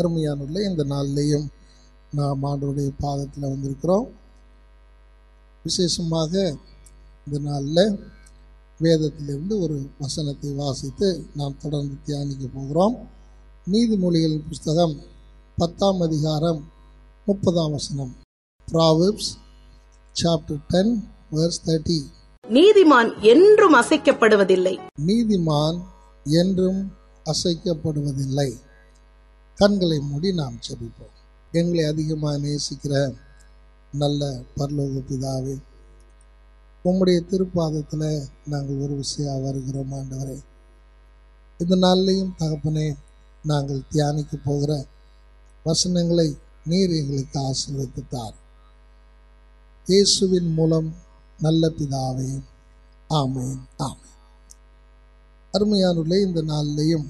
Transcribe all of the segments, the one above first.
அருமையானுள்ள இந்த நாள்லேயும் நாம் ஆண்டவருடைய பாதத்தில் வந்திருக்கிறோம் விசேஷமாக இந்த நாளில் வேதத்திலிருந்து ஒரு வசனத்தை வாசித்து நாம் தொடர்ந்து தியானிக்க போகிறோம் நீதிமொழிகள் புஸ்தகம் பத்தாம் அதிகாரம் முப்பதாம் வசனம் Proverbs chapter ten verse thirty நீதிமான் என்றும் அசைக்கப்படுவதில்லை நீதிமான் என்றும் அசைக்கப்படுவதில்லை கண்களை மூடி நாம் செபிப்போம் எங்களை அதிகமாக நேசிக்கிற நல்ல பரலோக பிதாவே உம்முடைய திருப்பாதத்தில் நாங்கள் ஒரு விஷயம் வருகிறோம் ஆண்டவரே இந்த நாள்லையும் தகப்பனே நாங்கள் தியானிக்க போகிற வசனங்களை நீர் எங்களுக்கு ஆசீர்வதித்து தார் இயேசுவின் மூலம் நல்ல பிதாவே ஆமேன் ஆமேன் அருமையானுள்ள இந்த நாள்லையும்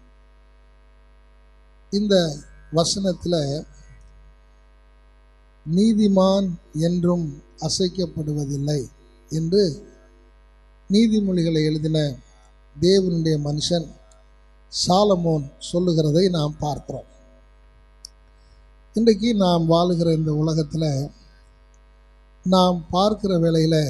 இந்த வசனத்தில் நீதிமான் என்றும் அசைக்கப்படுவதில்லை என்று நீதிமொழிகளை எழுதின தேவனுடைய மனுஷன் சாலமோன் சொல்லுகிறதை நாம் பார்க்கிறோம் இன்றைக்கு நாம் வாழுகிற இந்த உலகத்தில் நாம் பார்க்கிற வேளையில்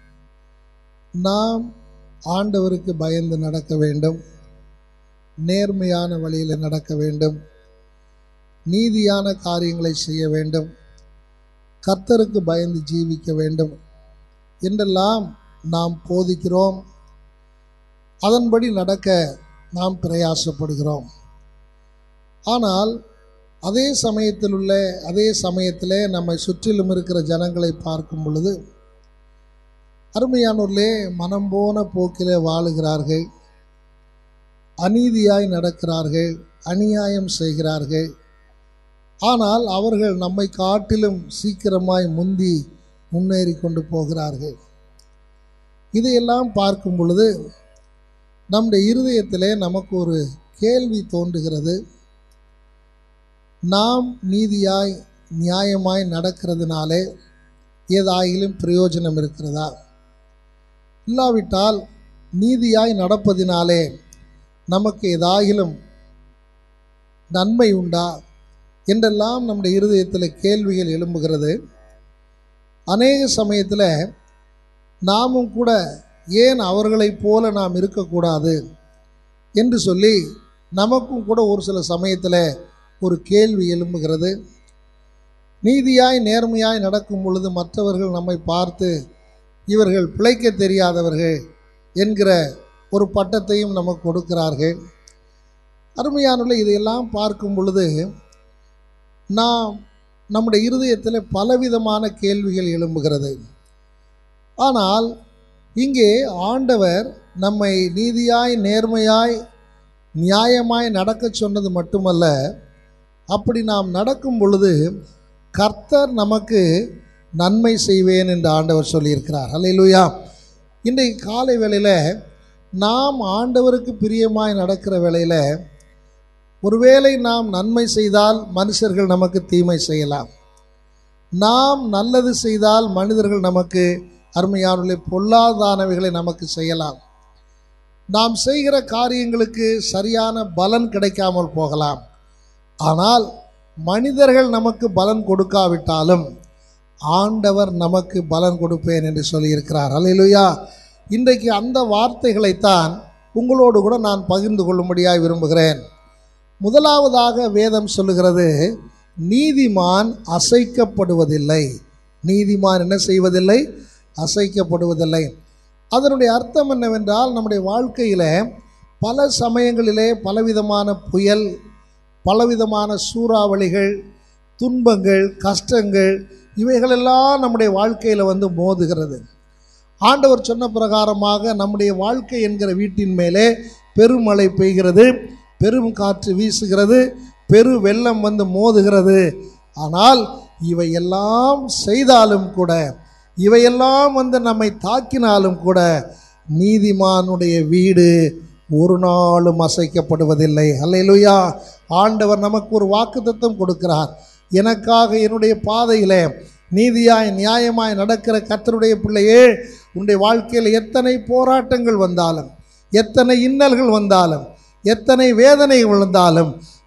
நாம் ஆண்டவருக்கு பயந்து நடக்க வேண்டும் நேர்மையான வழியில் நடக்க வேண்டும் நீதியான காரியங்களை செய்ய வேண்டும் கர்த்தருக்கு பயந்து ஜீவிக்க வேண்டும் என்றெல்லாம் நாம் போதிக்கிறோம் அதன்படி நடக்க நாம் பிரயாசப்படுகிறோம் ஆனால் அதே சமயத்தில் உள்ள அதே சமயத்தில் நம்மை சுற்றிலும் இருக்கிற ஜனங்களை பார்க்கும் பொழுது அருமையானூர்லே மனம் போன போக்கிலே வாழுகிறார்கள் அநீதியாய் நடக்கிறார்கள் அநியாயம் செய்கிறார்கள் ஆனால் அவர்கள் நம்மை காட்டிலும் சீக்கிரமாய் முந்தி முன்னேறி கொண்டு போகிறார்கள் இதையெல்லாம் பார்க்கும் பொழுது நம்முடைய இருதயத்திலே நமக்கு ஒரு கேள்வி தோன்றுகிறது நாம் நீதியாய் நியாயமாய் நடக்கிறதுனாலே ஏதாயிலும் பிரயோஜனம் இருக்கிறதா இல்லாவிட்டால் நீதியாய் நடப்பதினாலே நமக்கு ஏதாயிலும் நன்மை உண்டா என்றெல்லாம் நம்முடைய இருதயத்தில் கேள்விகள் எழும்புகிறது அநேக சமயத்தில் நாமும் கூட ஏன் அவர்களைப் போல நாம் இருக்கக்கூடாது என்று சொல்லி நமக்கும் கூட ஒரு சில சமயத்தில் ஒரு கேள்வி எழும்புகிறது நீதியாய் நேர்மையாய் நடக்கும் பொழுது மற்றவர்கள் நம்மை பார்த்து இவர்கள் பிழைக்க தெரியாதவர்கள் என்கிற ஒரு பட்டத்தையும் நமக்கு கொடுக்கிறார்கள் அருமையானுள்ள இதையெல்லாம் பார்க்கும் பொழுது நாம் நம்முடைய இருதயத்தில் பலவிதமான கேள்விகள் எழும்புகிறது ஆனால் இங்கே ஆண்டவர் நம்மை நீதியாய் நேர்மையாய் நியாயமாய் நடக்க சொன்னது மட்டுமல்ல அப்படி நாம் நடக்கும் பொழுது கர்த்தர் நமக்கு நன்மை செய்வேன் என்று ஆண்டவர் சொல்லியிருக்கிறார் அல்லையிலுயா இன்றைக்கு காலை வேளையில் நாம் ஆண்டவருக்கு பிரியமாய் நடக்கிற வேளையில் ஒருவேளை நாம் நன்மை செய்தால் மனுஷர்கள் நமக்கு தீமை செய்யலாம் நாம் நல்லது செய்தால் மனிதர்கள் நமக்கு அருமையானவர்களை பொல்லாதானவைகளை நமக்கு செய்யலாம் நாம் செய்கிற காரியங்களுக்கு சரியான பலன் கிடைக்காமல் போகலாம் ஆனால் மனிதர்கள் நமக்கு பலன் கொடுக்காவிட்டாலும் ஆண்டவர் நமக்கு பலன் கொடுப்பேன் என்று சொல்லியிருக்கிறார் அல்லையா இன்றைக்கு அந்த வார்த்தைகளைத்தான் உங்களோடு கூட நான் பகிர்ந்து கொள்ளும்படியாக விரும்புகிறேன் முதலாவதாக வேதம் சொல்லுகிறது நீதிமான் அசைக்கப்படுவதில்லை நீதிமான் என்ன செய்வதில்லை அசைக்கப்படுவதில்லை அதனுடைய அர்த்தம் என்னவென்றால் நம்முடைய வாழ்க்கையில் பல சமயங்களிலே பலவிதமான புயல் பலவிதமான சூறாவளிகள் துன்பங்கள் கஷ்டங்கள் இவைகளெல்லாம் நம்முடைய வாழ்க்கையில் வந்து மோதுகிறது ஆண்டவர் சொன்ன பிரகாரமாக நம்முடைய வாழ்க்கை என்கிற வீட்டின் மேலே பெருமழை பெய்கிறது பெரும் காற்று வீசுகிறது பெரு வெள்ளம் வந்து மோதுகிறது ஆனால் இவையெல்லாம் செய்தாலும் கூட இவையெல்லாம் வந்து நம்மை தாக்கினாலும் கூட நீதிமானுடைய வீடு ஒரு நாளும் அசைக்கப்படுவதில்லை அல்லையிலுயா ஆண்டவர் நமக்கு ஒரு வாக்குத்தத்தம் கொடுக்கிறார் எனக்காக என்னுடைய பாதையிலே நீதியாய் நியாயமாய் நடக்கிற கர்த்தருடைய பிள்ளையே உன்னுடைய வாழ்க்கையில் எத்தனை போராட்டங்கள் வந்தாலும் எத்தனை இன்னல்கள் வந்தாலும் எத்தனை வேதனைகள் வந்தாலும்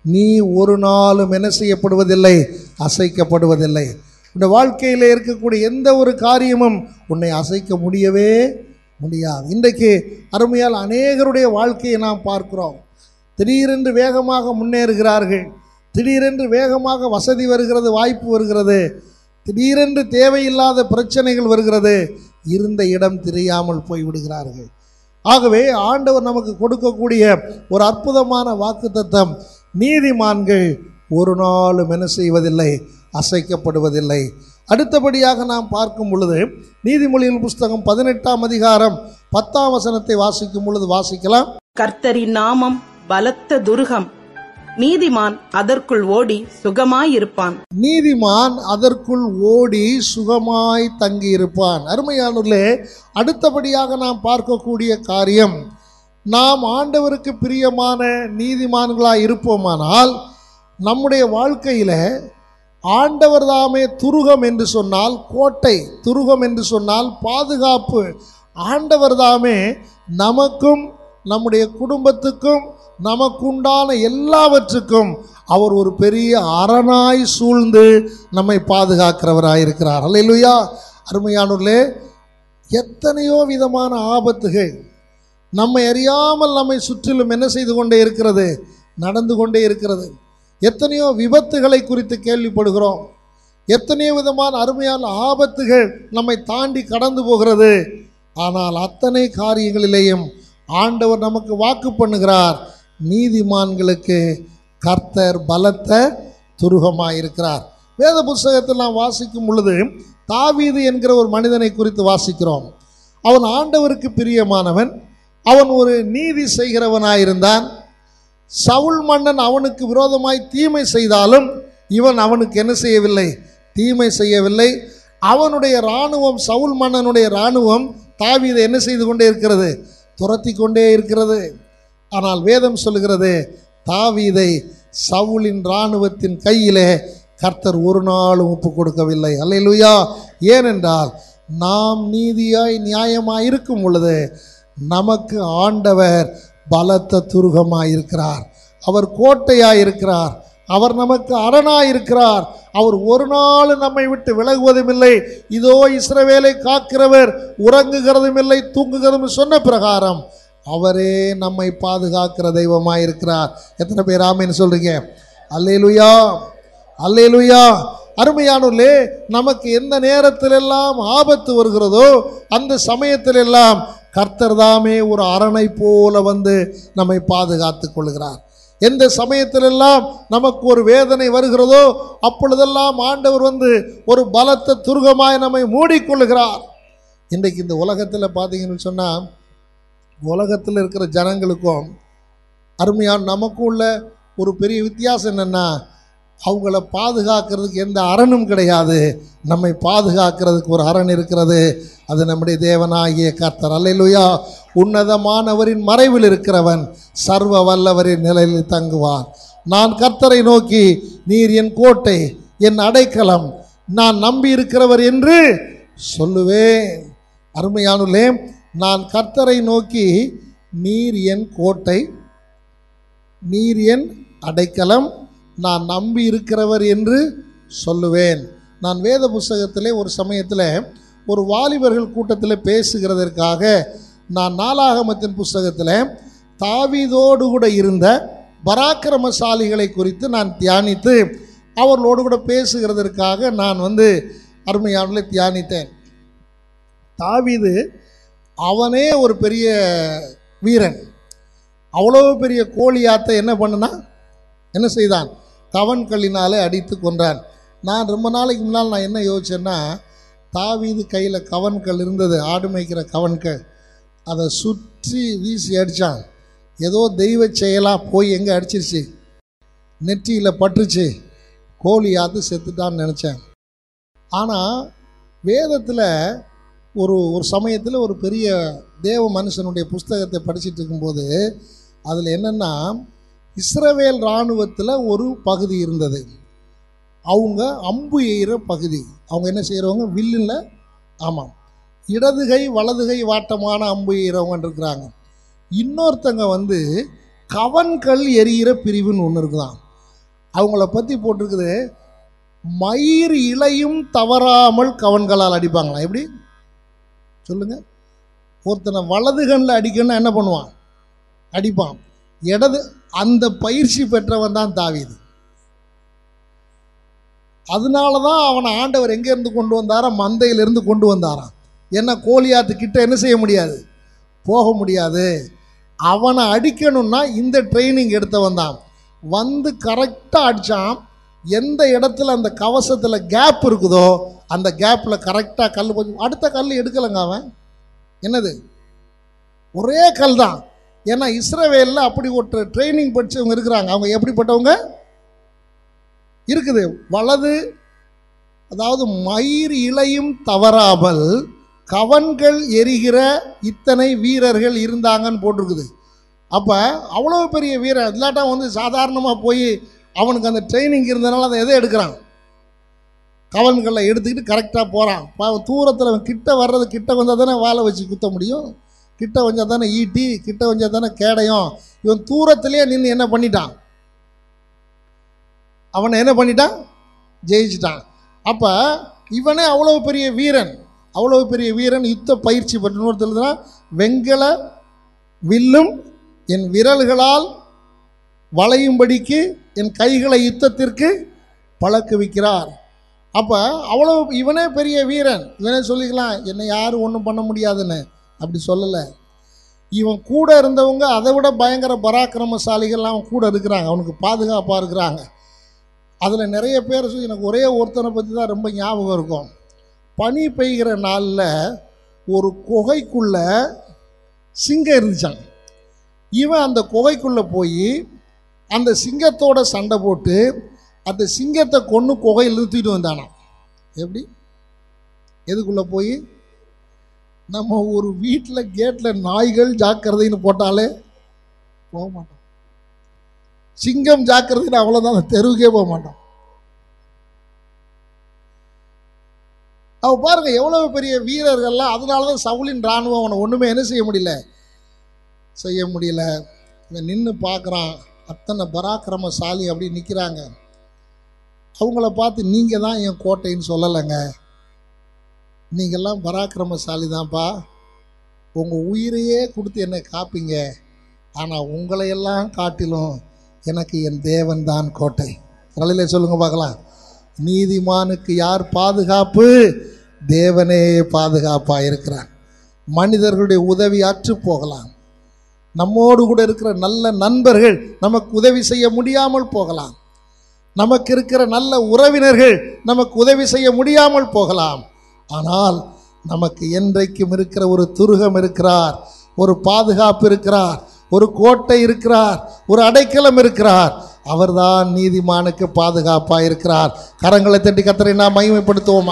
நீ ஒரு நாளும் என்ன செய்யப்படுவதில்லை அசைக்கப்படுவதில்லை உன்னுடைய வாழ்க்கையில் இருக்கக்கூடிய எந்த ஒரு காரியமும் உன்னை அசைக்க முடியவே முடியாது இன்றைக்கு அருமையால் அநேகருடைய வாழ்க்கையை நாம் பார்க்கிறோம் திடீரென்று வேகமாக முன்னேறுகிறார்கள் திடீரென்று வேகமாக வசதி வருகிறது வாய்ப்பு வருகிறது திடீரென்று தேவையில்லாத பிரச்சனைகள் வருகிறது இருந்த இடம் தெரியாமல் போய்விடுகிறார்கள் ஆகவே ஆண்டவர் நமக்கு கொடுக்கக்கூடிய ஒரு அற்புதமான வாக்குத்தத்தம் நீதிமான்கள் ஒரு நாளும் என்ன செய்வதில்லை அசைக்கப்படுவதில்லை அடுத்தபடியாக நாம் பார்க்கும் பொழுது நீதிமொழியின் புஸ்தகம் பதினெட்டாம் அதிகாரம் பத்தாம் வசனத்தை வாசிக்கும் பொழுது வாசிக்கலாம் கர்த்தரின் நாமம் பலத்த துருகம் நீதிமான் அதற்குள் ஓடி சுகமாயிருப்பான் நீதிமான் அதற்குள் ஓடி சுகமாய் தங்கியிருப்பான் அருமையானூர்களே அடுத்தபடியாக நாம் பார்க்கக்கூடிய காரியம் நாம் ஆண்டவருக்கு பிரியமான நீதிமான்களாய் இருப்போமானால் நம்முடைய வாழ்க்கையில ஆண்டவர் தாமே துருகம் என்று சொன்னால் கோட்டை துருகம் என்று சொன்னால் பாதுகாப்பு ஆண்டவர் தாமே நமக்கும் நம்முடைய குடும்பத்துக்கும் நமக்குண்டான எல்லாவற்றுக்கும் அவர் ஒரு பெரிய அரணாய் சூழ்ந்து நம்மை பாதுகாக்கிறவராய் இருக்கிறார் அல்லேலூயா அருமையானூர்களே எத்தனையோ விதமான ஆபத்துகள் நம்மை அறியாமல் நம்மை சுற்றிலும் என்ன செய்து கொண்டே இருக்கிறது நடந்து கொண்டே இருக்கிறது எத்தனையோ விபத்துகளை குறித்து கேள்விப்படுகிறோம் எத்தனையோ விதமான அருமையான ஆபத்துகள் நம்மை தாண்டி கடந்து போகிறது ஆனால் அத்தனை காரியங்களிலேயும் ஆண்டவர் நமக்கு வாக்கு பண்ணுகிறார் நீதிமான்களுக்கு கர்த்தர் பலத்த துருகமாயிருக்கிறார் வேத புஸ்தகத்தில் நாம் வாசிக்கும் பொழுது தாவீது என்கிற ஒரு மனிதனை குறித்து வாசிக்கிறோம் அவன் ஆண்டவருக்கு பிரியமானவன் அவன் ஒரு நீதி செய்கிறவனாயிருந்தான் சவுல் மன்னன் அவனுக்கு விரோதமாய் தீமை செய்தாலும் இவன் அவனுக்கு என்ன செய்யவில்லை தீமை செய்யவில்லை அவனுடைய இராணுவம் சவுல் மன்னனுடைய இராணுவம் தாவீதை என்ன செய்து கொண்டே இருக்கிறது துரத்தி கொண்டே இருக்கிறது ஆனால் வேதம் சொல்லுகிறது தாவீதை சவுலின் இராணுவத்தின் கையிலே கர்த்தர் ஒரு நாளும் ஒப்பு கொடுக்கவில்லை அல்லேலூயா ஏனென்றால் நாம் நீதியாய் நியாயமாய் இருக்கும் பொழுது நமக்கு ஆண்டவர் பலத்த துருகமாய் இருக்கிறார் அவர் கோட்டையாய் இருக்கிறார் அவர் நமக்கு அரணாய் இருக்கிறார் அவர் ஒரு நாள் நம்மை விட்டு விலகுவதும் இல்லை இதோ இஸ்ரவேலை காக்கிறவர் உறங்குகிறதும் இல்லை தூங்குகிறதும் சொன்ன பிரகாரம் அவரே நம்மை பாதுகாக்கிற தெய்வமாய் இருக்கிறார் எத்தனை பேர் ஆமேன்னு சொல்றீங்க அல்லேலுயா அல்லேலுயா அருமையானுள்ளே நமக்கு எந்த நேரத்திலெல்லாம் ஆபத்து வருகிறதோ அந்த சமயத்திலெல்லாம் கர்த்தர் தாமே ஒரு அரணை போல வந்து நம்மை பாதுகாத்துக் கொள்கிறார் எந்த சமயத்திலெல்லாம் நமக்கு ஒரு வேதனை வருகிறதோ அப்பொழுதெல்லாம் ஆண்டவர் வந்து ஒரு பலத்த துருகமாய் நம்மை மூடிக்கொள்கிறார் இன்றைக்கு இந்த உலகத்தில் பார்த்தீங்கன்னு சொன்னால் உலகத்தில் இருக்கிற ஜனங்களுக்கும் அருமையான நமக்கும் உள்ள ஒரு பெரிய வித்தியாசம் என்னென்னா அவங்கள பாதுகாக்கிறதுக்கு எந்த அரணும் கிடையாது நம்மை பாதுகாக்கிறதுக்கு ஒரு அரண் இருக்கிறது அது நம்முடைய தேவனாகிய கர்த்தர் அல்லேலூயா உன்னதமானவரின் மறைவில் இருக்கிறவன் சர்வ வல்லவரின் நிலையில் தங்குவார் நான் கர்த்தரை நோக்கி நீர் என் கோட்டை என் அடைக்கலம் நான் நம்பி இருக்கிறவர் என்று சொல்லுவேன் அருமையானுள்ளே நான் கர்த்தரை நோக்கி நீர் என் கோட்டை நீர் என் அடைக்கலம் நான் நம்பி இருக்கிறவர் என்று சொல்லுவேன் நான் வேத புஸ்தகத்திலே ஒரு சமயத்தில் ஒரு வாலிபர்கள் கூட்டத்தில் பேசுகிறதற்காக நான் நாளாகமத்தின் புஸ்தகத்தில் தாவீதோடு கூட இருந்த பராக்கிரமசாலிகளை குறித்து நான் தியானித்து அவர்களோடு கூட பேசுகிறதற்காக நான் வந்து அருமையானவர்களை தியானித்தேன் தாவீது அவனே ஒரு பெரிய வீரன் அவ்வளோ பெரிய கோழியாத்தை என்ன பண்ணுனா என்ன செய்தான் கவன்களினாலே அடித்து கொன்றான் நான் ரொம்ப நாளைக்கு முன்னால் நான் என்ன யோசிச்சேன்னா தாவீது கையில் கவன்கள் இருந்தது ஆடு மேய்க்கிற கவன்கள் அதை சுற்றி வீசி அடித்தான் ஏதோ தெய்வ செயலாக போய் எங்கே அடிச்சிருச்சு நெற்றியில் பட்டுருச்சு கோழி ஆத்து செத்துட்டான்னு நினச்சேன் ஆனால் வேதத்தில் ஒரு ஒரு சமயத்தில் ஒரு பெரிய தேவ மனுஷனுடைய புஸ்தகத்தை படிச்சிட்டு இருக்கும்போது அதில் என்னென்னா இஸ்ரவேல் இராணுவத்தில் ஒரு பகுதி இருந்தது அவங்க அம்பு எய்கிற பகுதி அவங்க என்ன செய்கிறவங்க வில்லில் ஆமாம் இடது கை வலது கை வாட்டமான அம்பு எய்கிறவங்க இருக்கிறாங்க இன்னொருத்தங்க வந்து கவன்கள் எரியிற பிரிவுன்னு ஒன்று இருக்குதான் அவங்கள பற்றி போட்டிருக்குது மயிர் இலையும் தவறாமல் கவன்களால் அடிப்பாங்களாம் எப்படி சொல்லுங்க ஒருத்தனை வலது கண்ணில் அடிக்கணும்னா என்ன பண்ணுவான் அடிப்பான் இடது அந்த பயிற்சி பெற்றவன் தான் தாவீது அதனால தான் அவனை ஆண்டவர் எங்கேருந்து கொண்டு வந்தாரா மந்தையிலிருந்து கொண்டு வந்தாராம் என்ன கோலியாத்து கிட்ட என்ன செய்ய முடியாது போக முடியாது அவனை அடிக்கணும்னா இந்த ட்ரைனிங் எடுத்தவன் தான் வந்து கரெக்டாக அடித்தான் எந்த இடத்துல அந்த கவசத்தில் கேப் இருக்குதோ அந்த கேப்பில் கரெக்டாக கல் கொஞ்சம் அடுத்த கல் எடுக்கலைங்க அவன் என்னது ஒரே கல் தான் ஏன்னா இஸ்ரவேலில் அப்படி ஒரு ட்ரைனிங் படிச்சவங்க இருக்கிறாங்க அவங்க எப்படிப்பட்டவங்க இருக்குது வலது அதாவது மயிர் இலையும் தவறாமல் கவன்கள் எரிகிற இத்தனை வீரர்கள் இருந்தாங்கன்னு போட்டிருக்குது அப்போ அவ்வளோ பெரிய வீரர் இல்லாட்டா வந்து சாதாரணமாக போய் அவனுக்கு அந்த ட்ரைனிங் இருந்தனால அதை எதை எடுக்கிறான் கவன்களை எடுத்துக்கிட்டு கரெக்டாக போகிறான் பாவம் தூரத்தில் அவன் கிட்ட வர்றது கிட்ட வந்தால் தானே வாழை வச்சு குத்த முடியும் கிட்ட வந்தால் தானே ஈட்டி கிட்ட வந்தால் தானே கேடயம் இவன் தூரத்திலே நின்று என்ன பண்ணிட்டான் அவனை என்ன பண்ணிட்டான் ஜெயிச்சிட்டான் அப்போ இவனே அவ்வளோ பெரிய வீரன் அவ்வளோ பெரிய வீரன் யுத்த பயிற்சி பெற்ற வெங்கல வில்லும் என் விரல்களால் வளையும்படிக்கு என் கைகளை யுத்தத்திற்கு பழக்குவிக்கிறார் அப்போ அவ்வளோ இவனே பெரிய வீரன் இவனே சொல்லிக்கலாம் என்னை யாரும் ஒன்றும் பண்ண முடியாதுன்னு அப்படி சொல்லலை இவன் கூட இருந்தவங்க அதை விட பயங்கர பராக்கிரமசாலிகள்லாம் அவன் கூட இருக்கிறாங்க அவனுக்கு பாதுகாப்பாக இருக்கிறாங்க அதில் நிறைய பேர் சொல்லி எனக்கு ஒரே ஒருத்தனை பற்றி தான் ரொம்ப ஞாபகம் இருக்கும் பனி பெய்கிற நாளில் ஒரு குகைக்குள்ள சிங்கம் இருந்துச்சான் இவன் அந்த குகைக்குள்ளே போய் அந்த சிங்கத்தோட சண்டை போட்டு அந்த சிங்கத்தை கொன்று குகையில் நிறுத்திட்டு வந்தானாம் எப்படி எதுக்குள்ளே போய் நம்ம ஒரு வீட்டில் கேட்டில் நாய்கள் ஜாக்கிரதைன்னு போட்டாலே போக மாட்டோம் சிங்கம் ஜாக்கிரதைன்னு அவ்வளோதான் அந்த தெருவுக்கே போக மாட்டோம் அவ பாருங்க எவ்வளவு பெரிய வீரர்கள்லாம் அதனால தான் சவுலின் இராணுவம் அவனை ஒன்றுமே என்ன செய்ய முடியல செய்ய முடியல இவன் நின்று பார்க்குறான் அத்தனை பராக்கிரமசாலி அப்படி நிற்கிறாங்க அவங்கள பார்த்து நீங்கள் தான் என் கோட்டைன்னு சொல்லலைங்க நீங்கள்லாம் பராக்கிரமசாலி தான்ப்பா உங்கள் உயிரையே கொடுத்து என்னை காப்பீங்க ஆனால் உங்களையெல்லாம் காட்டிலும் எனக்கு என் தேவன் தான் கோட்டை தலையில சொல்லுங்க பார்க்கலாம் நீதிமானுக்கு யார் பாதுகாப்பு தேவனே பாதுகாப்பாக இருக்கிறார் மனிதர்களுடைய உதவி அற்று போகலாம் நம்மோடு கூட இருக்கிற நல்ல நண்பர்கள் நமக்கு உதவி செய்ய முடியாமல் போகலாம் நமக்கு இருக்கிற நல்ல உறவினர்கள் நமக்கு உதவி செய்ய முடியாமல் போகலாம் ஆனால் நமக்கு என்றைக்கும் இருக்கிற ஒரு துருகம் இருக்கிறார் ஒரு பாதுகாப்பு இருக்கிறார் ஒரு கோட்டை இருக்கிறார் ஒரு அடைக்கலம் இருக்கிறார் அவர்தான் நீதிமானுக்கு பாதுகாப்பாக இருக்கிறார் கரங்களை தட்டி கத்தரை நாம் மகிமைப்படுத்துவோமா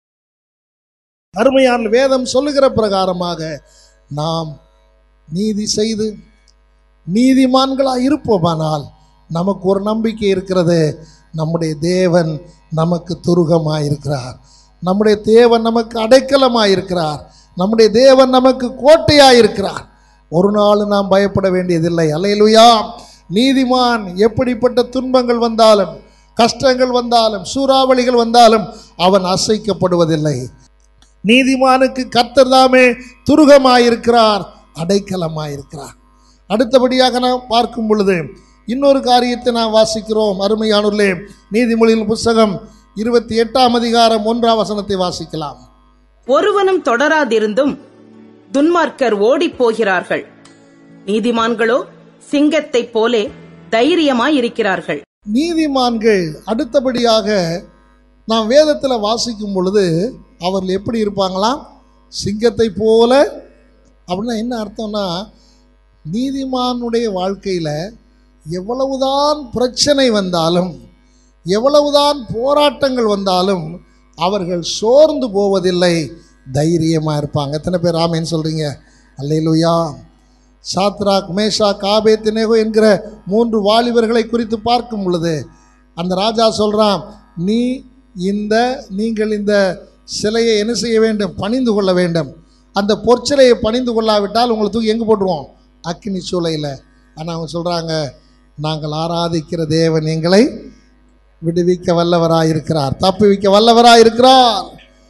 அருமையான வேதம் சொல்லுகிற பிரகாரமாக நாம் நீதி செய்து நீதிமான்களாக இருப்போமானால் நமக்கு ஒரு நம்பிக்கை இருக்கிறது நம்முடைய தேவன் நமக்கு துருகமாக இருக்கிறார் நம்முடைய தேவன் நமக்கு அடைக்கலமாக இருக்கிறார் நம்முடைய தேவன் நமக்கு கோட்டையாக இருக்கிறார் ஒரு நாள் நாம் பயப்பட வேண்டியதில்லை அலையலுயா நீதிமான் எப்படிப்பட்ட துன்பங்கள் வந்தாலும் கஷ்டங்கள் வந்தாலும் சூறாவளிகள் வந்தாலும் அவன் அசைக்கப்படுவதில்லை நீதிமானுக்கு கர்த்தர் தாமே துருகமாயிருக்கிறார் அடைக்கலமாயிருக்கிறார் அடுத்தபடியாக நாம் பார்க்கும் பொழுது இன்னொரு காரியத்தை நாம் வாசிக்கிறோம் அருமையானுள்ளே நீதிமொழியின் புஸ்தகம் இருபத்தி எட்டாம் அதிகாரம் ஒன்றாம் வசனத்தை வாசிக்கலாம் ஒருவனும் தொடராதிருந்தும் துன்மார்க்கர் ஓடிப் போகிறார்கள் நீதிமான்களோ சிங்கத்தைப் போலே தைரியமாயிருக்கிறார்கள் நீதிமான்கள் அடுத்தபடியாக நாம் வேதத்தில் வாசிக்கும் பொழுது அவர்கள் எப்படி இருப்பாங்களாம் சிங்கத்தை போல அப்படின்னா என்ன அர்த்தம்னா நீதிமானுடைய வாழ்க்கையில் எவ்வளவுதான் பிரச்சனை வந்தாலும் எவ்வளவுதான் போராட்டங்கள் வந்தாலும் அவர்கள் சோர்ந்து போவதில்லை தைரியமாக இருப்பாங்க எத்தனை பேர் ஆமேன்னு சொல்கிறீங்க அல்லையிலுயா சாத்ராக் மேஷா காபேத்தினேகோ என்கிற மூன்று வாலிபர்களை குறித்து பார்க்கும் பொழுது அந்த ராஜா சொல்கிறான் நீ இந்த நீங்கள் இந்த சிலையை என்ன செய்ய வேண்டும் பணிந்து கொள்ள வேண்டும் அந்த பொற்சிலையை பணிந்து கொள்ளாவிட்டால் உங்களை தூக்கி எங்கே போட்டுருவோம் அக்கினி சூளையில் ஆனால் அவங்க சொல்கிறாங்க நாங்கள் ஆராதிக்கிற தேவன் எங்களை விடுவிக்க வல்லவராயிருக்கிறார் தப்புவிக்க வல்லவராயிருக்கிறார்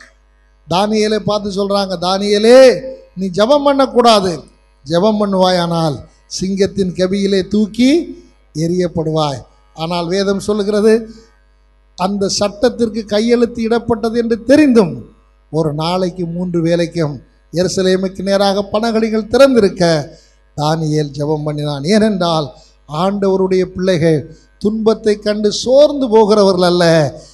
தானியேலை பார்த்து சொல்றாங்க தானியேலே நீ ஜெபம் பண்ணக்கூடாது ஜெபம் பண்ணுவாயானால் சிங்கத்தின் கபியிலே தூக்கி எரியப்படுவாய் ஆனால் வேதம் சொல்லுகிறது அந்த சட்டத்திற்கு கையெழுத்து இடப்பட்டது என்று தெரிந்தும் ஒரு நாளைக்கு மூன்று வேளைக்கும் எருசலேமுக்கு நேராக பணகடிகள் திறந்திருக்க தானியேல் ஜெபம் பண்ணினான் ஏனென்றால் ஆண்டவருடைய பிள்ளைகள் துன்பத்தை கண்டு சோர்ந்து போகிறவர்கள் அல்ல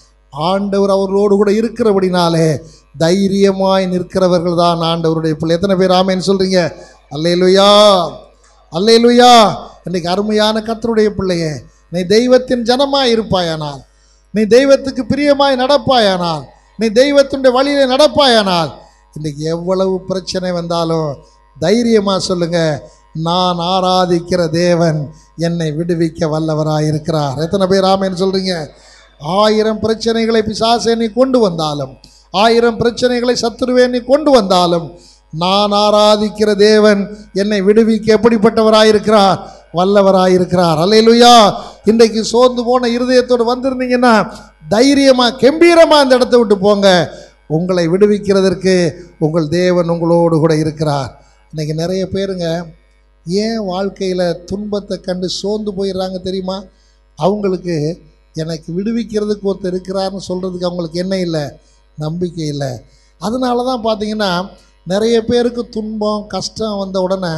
ஆண்டவர் அவர்களோடு கூட இருக்கிறபடினாலே தைரியமாய் நிற்கிறவர்கள் தான் ஆண்டவருடைய பிள்ளை எத்தனை பேர் ஆமேன்னு சொல்றீங்க அல்லேலுயா அல்லேலுயா இன்னைக்கு அருமையான கத்தருடைய பிள்ளையே நீ தெய்வத்தின் ஜனமாய் இருப்பாயானால் நீ தெய்வத்துக்கு பிரியமாய் நடப்பாயானால் நீ தெய்வத்தினுடைய வழியிலே நடப்பாயானால் இன்னைக்கு எவ்வளவு பிரச்சனை வந்தாலும் தைரியமா சொல்லுங்க நான் ஆராதிக்கிற தேவன் என்னை விடுவிக்க வல்லவராயிருக்கிறார் எத்தனை பேர் ஆமேன்னு சொல்றீங்க ஆயிரம் பிரச்சனைகளை பிசாசை நீ கொண்டு வந்தாலும் ஆயிரம் பிரச்சனைகளை சத்துருவே நீ கொண்டு வந்தாலும் நான் ஆராதிக்கிற தேவன் என்னை விடுவிக்க எப்படிப்பட்டவராயிருக்கிறார் வல்லவராயிருக்கிறார் அல்லேலூயா இன்றைக்கு சோர்ந்து போன இருதயத்தோடு வந்திருந்தீங்கன்னா தைரியமா கம்பீரமா அந்த இடத்த விட்டு போங்க உங்களை விடுவிக்கிறதற்கு உங்கள் தேவன் உங்களோடு கூட இருக்கிறார் இன்னைக்கு நிறைய பேருங்க ஏன் வாழ்க்கையில் துன்பத்தை கண்டு சோர்ந்து போயிடுறாங்க தெரியுமா அவங்களுக்கு எனக்கு விடுவிக்கிறதுக்கு ஒருத்தர் இருக்கிறார்னு சொல்கிறதுக்கு அவங்களுக்கு என்ன இல்லை நம்பிக்கை இல்லை அதனால தான் பார்த்தீங்கன்னா நிறைய பேருக்கு துன்பம் கஷ்டம் வந்த உடனே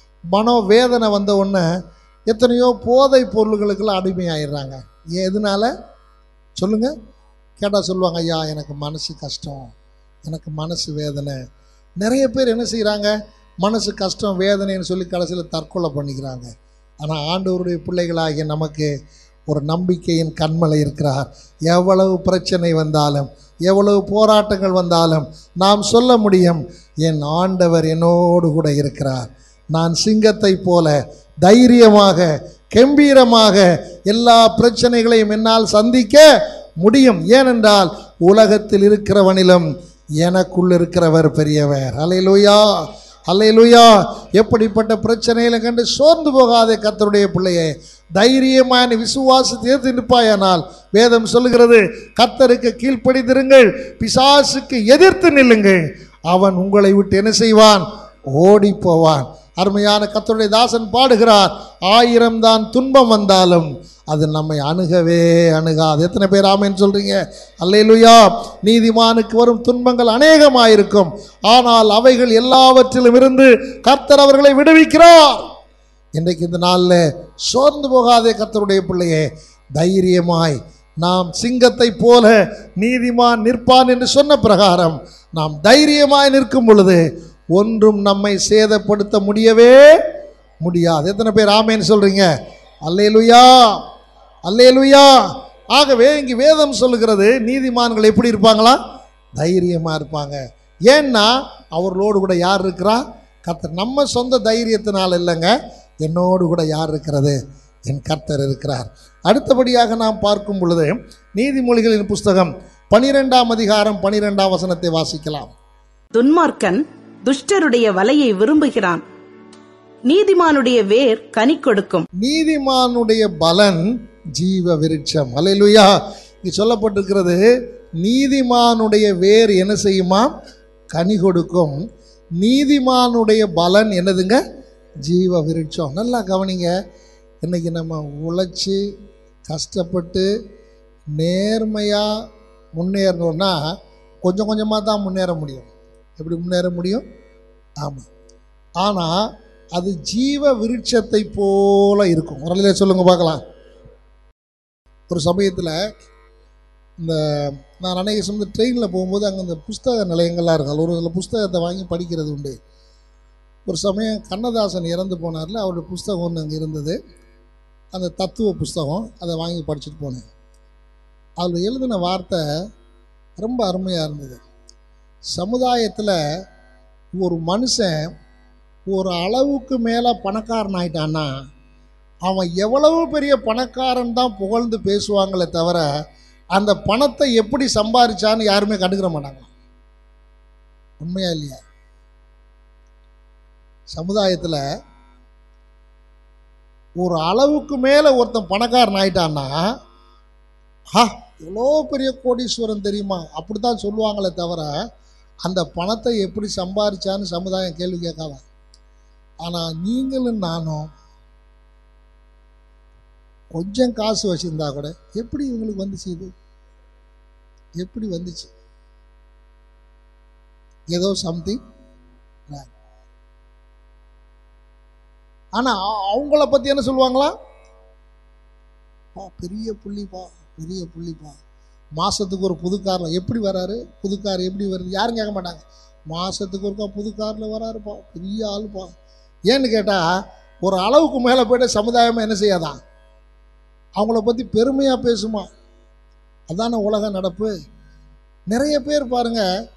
மனோவேதனை வந்த உடனே எத்தனையோ போதை பொருள்களுக்கெல்லாம் அடிமையாயிடுறாங்க ஏன் எதனால சொல்லுங்கள் கேட்டால் சொல்லுவாங்க ஐயா எனக்கு மனசு கஷ்டம் எனக்கு மனசு வேதனை நிறைய பேர் என்ன செய்கிறாங்க மனசு கஷ்டம் வேதனைன்னு சொல்லி கடைசியில் தற்கொலை பண்ணிக்கிறாங்க ஆனால் ஆண்டவருடைய பிள்ளைகளாகிய நமக்கு ஒரு நம்பிக்கையின் கண்மலை இருக்கிறார் எவ்வளவு பிரச்சனை வந்தாலும் எவ்வளவு போராட்டங்கள் வந்தாலும் நாம் சொல்ல முடியும் என் ஆண்டவர் என்னோடு கூட இருக்கிறார் நான் சிங்கத்தை போல தைரியமாக கம்பீரமாக எல்லா பிரச்சனைகளையும் என்னால் சந்திக்க முடியும் ஏனென்றால் உலகத்தில் இருக்கிறவனிலும் எனக்குள் இருக்கிறவர் பெரியவர் அலையிலுயா அல்லேலூயா எப்படிப்பட்ட பிரச்சனைகளை கண்டு சோர்ந்து போகாதே கர்த்தருடைய பிள்ளையே தைரியமான விசுவாசத்தை ஏற்று நிற்பாயானால் வேதம் சொல்லுகிறது கர்த்தருக்கு கீழ்ப்படிந்திருங்கள் பிசாசுக்கு எதிர்த்து நில்லுங்கள் அவன் உங்களை விட்டு என்ன செய்வான் ஓடி போவான் அருமையான கர்த்தருடைய தாசன் பாடுகிறார் ஆயிரம் தான் துன்பம் வந்தாலும் அது நம்மை அணுகவே அணுகாது எத்தனை பேர் ஆமேன்னு சொல்றீங்க அல்லேலுயா நீதிமானுக்கு வரும் துன்பங்கள் அநேகமாயிருக்கும் ஆனால் அவைகள் எல்லாவற்றிலும் இருந்து கர்த்தர் அவர்களை விடுவிக்கிறார் இன்றைக்கு இந்த நாளில் சோர்ந்து போகாதே கர்த்தருடைய பிள்ளையே தைரியமாய் நாம் சிங்கத்தை போல நீதிமான் நிற்பான் என்று சொன்ன பிரகாரம் நாம் தைரியமாய் நிற்கும் பொழுது ஒன்றும் நம்மை சேதப்படுத்த முடியவே முடியாது எத்தனை பேர் ஆமேன்னு சொல்றீங்க அல்லேலுயா அல்லேலுயா ஆகவே இங்கு வேதம் சொல்லுகிறது நீதிமான்கள் எப்படி இருப்பாங்களா தைரியமா இருப்பாங்க ஏன்னா அவர்களோடு கூட யார் இருக்கிறா கர்த்தர் நம்ம சொந்த தைரியத்தினால் இல்லைங்க என்னோடு கூட யார் இருக்கிறது என் கர்த்தர் இருக்கிறார் அடுத்தபடியாக நாம் பார்க்கும் பொழுது நீதிமொழிகளின் புஸ்தகம் பனிரெண்டாம் அதிகாரம் பனிரெண்டாம் வசனத்தை வாசிக்கலாம் துன்மார்க்கன் துஷ்டருடைய வலையை விரும்புகிறான் நீதிமானுடைய வேர் கனி கொடுக்கும் நீதிமானுடைய பலன் ஜீவ விருட்சம் அல்லேலூயா இங்க சொல்லப்பட்டிருக்கிறது நீதிமானுடைய வேர் என்ன செய்யுமா கனி கொடுக்கும் நீதிமானுடைய பலன் என்னதுங்க ஜீவ விருட்சம் நல்லா கவனிங்க இன்னைக்கு நம்ம உழைச்சி கஷ்டப்பட்டு நேர்மையாக முன்னேறணும்னா கொஞ்சம் கொஞ்சமாக தான் முன்னேற முடியும் எப்படி முன்னேற முடியும் ஆமாம் ஆனால் அது ஜீவ விருட்சத்தை போல இருக்கும் ஒரு சொல்லுங்க பார்க்கலாம் ஒரு சமயத்தில் இந்த நான் அன்னைக்கு வந்து ட்ரெயினில் போகும்போது அங்கே இந்த புஸ்தக நிலையங்கள்லாம் இருக்கும் அதில் ஒரு சில புஸ்தகத்தை வாங்கி படிக்கிறது உண்டு ஒரு சமயம் கண்ணதாசன் இறந்து போனார்ல அவருடைய புஸ்தகம் ஒன்று அங்கே இருந்தது அந்த தத்துவ புஸ்தகம் அதை வாங்கி படிச்சுட்டு போனேன் அதில் எழுதின வார்த்தை ரொம்ப அருமையாக இருந்தது சமுதாயத்தில் ஒரு மனுஷன் ஒரு அளவுக்கு மேலே பணக்காரன் ஆயிட்டான்னா அவன் எவ்வளவு பெரிய பணக்காரன் தான் புகழ்ந்து பேசுவாங்களே தவிர அந்த பணத்தை எப்படி சம்பாதிச்சான்னு யாருமே கண்டுக்கிற மாட்டாங்க உண்மையா இல்லையா சமுதாயத்தில் ஒரு அளவுக்கு மேலே ஒருத்தன் பணக்காரன் ஆயிட்டான்னா ஆ எவ்வளோ பெரிய கோடீஸ்வரன் தெரியுமா அப்படி தான் சொல்லுவாங்களே தவிர அந்த பணத்தை எப்படி சம்பாரிச்சான்னு சமுதாயம் கேள்வி கேட்காத ஆனால் நீங்களும் நானும் கொஞ்சம் காசு வச்சுருந்தா கூட எப்படி இவங்களுக்கு வந்துச்சு இது எப்படி வந்துச்சு ஏதோ சம்திங் ஆனால் அவங்கள பற்றி என்ன சொல்லுவாங்களா பா பெரிய புள்ளிப்பா பெரிய புள்ளிப்பா மாதத்துக்கு ஒரு புது காரில் எப்படி வராரு புது கார் எப்படி வருது யாரும் கேட்க மாட்டாங்க மாதத்துக்கு ஒருக்கா புது காரில் வராருப்பா பெரிய ஆளுப்பா ஏன்னு கேட்டால் ஒரு அளவுக்கு மேலே போய்ட்டு சமுதாயமாக என்ன செய்யாதான் அவங்கள பற்றி பெருமையாக பேசுமா அதான உலக நடப்பு நிறைய பேர் பாருங்க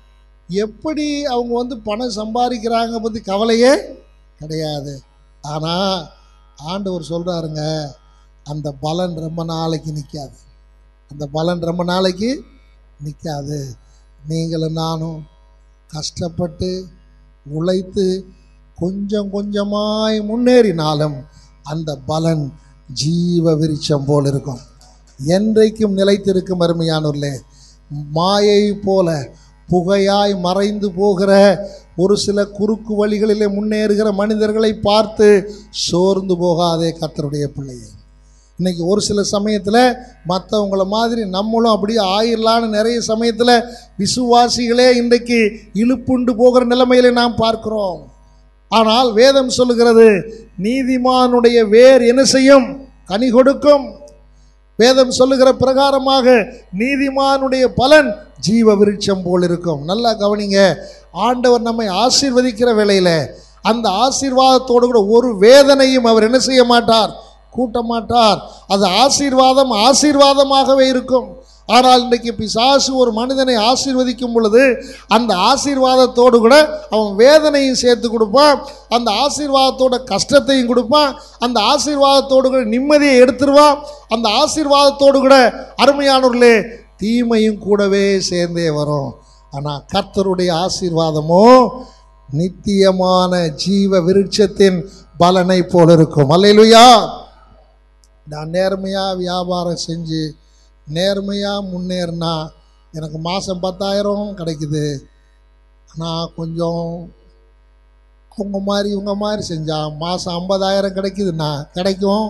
எப்படி அவங்க வந்து பணம் சம்பாதிக்கிறாங்க பற்றி கவலையே கிடையாது ஆனால் ஆண்டவர் சொல்கிறாருங்க அந்த பலன் ரொம்ப நாளைக்கு நிற்காது அந்த பலன் ரொம்ப நாளைக்கு நிற்காது நீங்களும் நானும் கஷ்டப்பட்டு உழைத்து கொஞ்சம் கொஞ்சமாய் முன்னேறினாலும் அந்த பலன் ஜீவ விருட்சம் போல் இருக்கும் என்றைக்கும் நிலைத்திருக்கும் அருமையானூர்லே மாயை போல புகையாய் மறைந்து போகிற ஒரு சில குறுக்கு வழிகளிலே முன்னேறுகிற மனிதர்களை பார்த்து சோர்ந்து போகாதே கர்த்தருடைய பிள்ளையை இன்னைக்கு ஒரு சில சமயத்தில் மற்றவங்கள மாதிரி நம்மளும் அப்படியே ஆயிரலான்னு நிறைய சமயத்தில் விசுவாசிகளே இன்றைக்கு இழுப்புண்டு போகிற நிலைமையில நாம் பார்க்கிறோம் ஆனால் வேதம் சொல்லுகிறது நீதிமானுடைய வேர் என்ன செய்யும் கனி கொடுக்கும் வேதம் சொல்லுகிற பிரகாரமாக நீதிமானுடைய பலன் ஜீவ விருட்சம் போல் இருக்கும் நல்லா கவனிங்க ஆண்டவர் நம்மை ஆசீர்வதிக்கிற வேளையில அந்த ஆசீர்வாதத்தோடு கூட ஒரு வேதனையும் அவர் என்ன செய்ய மாட்டார் கூட்ட மாட்டார் அது ஆசீர்வாதம் ஆசீர்வாதமாகவே இருக்கும் ஆனால் இன்றைக்கு பிசாசு ஒரு மனிதனை ஆசீர்வதிக்கும் பொழுது அந்த ஆசீர்வாதத்தோடு கூட அவன் வேதனையும் சேர்த்து கொடுப்பான் அந்த ஆசீர்வாதத்தோட கஷ்டத்தையும் கொடுப்பான் அந்த ஆசீர்வாதத்தோடு கூட நிம்மதியை எடுத்துருவான் அந்த ஆசீர்வாதத்தோடு கூட அருமையானவர்களே தீமையும் கூடவே சேர்ந்தே வரும் ஆனால் கர்த்தருடைய ஆசீர்வாதமோ நித்தியமான ஜீவ விருட்சத்தின் பலனை போல இருக்கும் அல்லையிலுயா நான் நேர்மையாக வியாபாரம் செஞ்சு நேர்மையாக முன்னேறினா எனக்கு மாதம் பத்தாயிரம் கிடைக்குது நான் கொஞ்சம் அவங்க மாதிரி இவங்க மாதிரி செஞ்சா மாதம் ஐம்பதாயிரம் கிடைக்குதுண்ணா கிடைக்கும்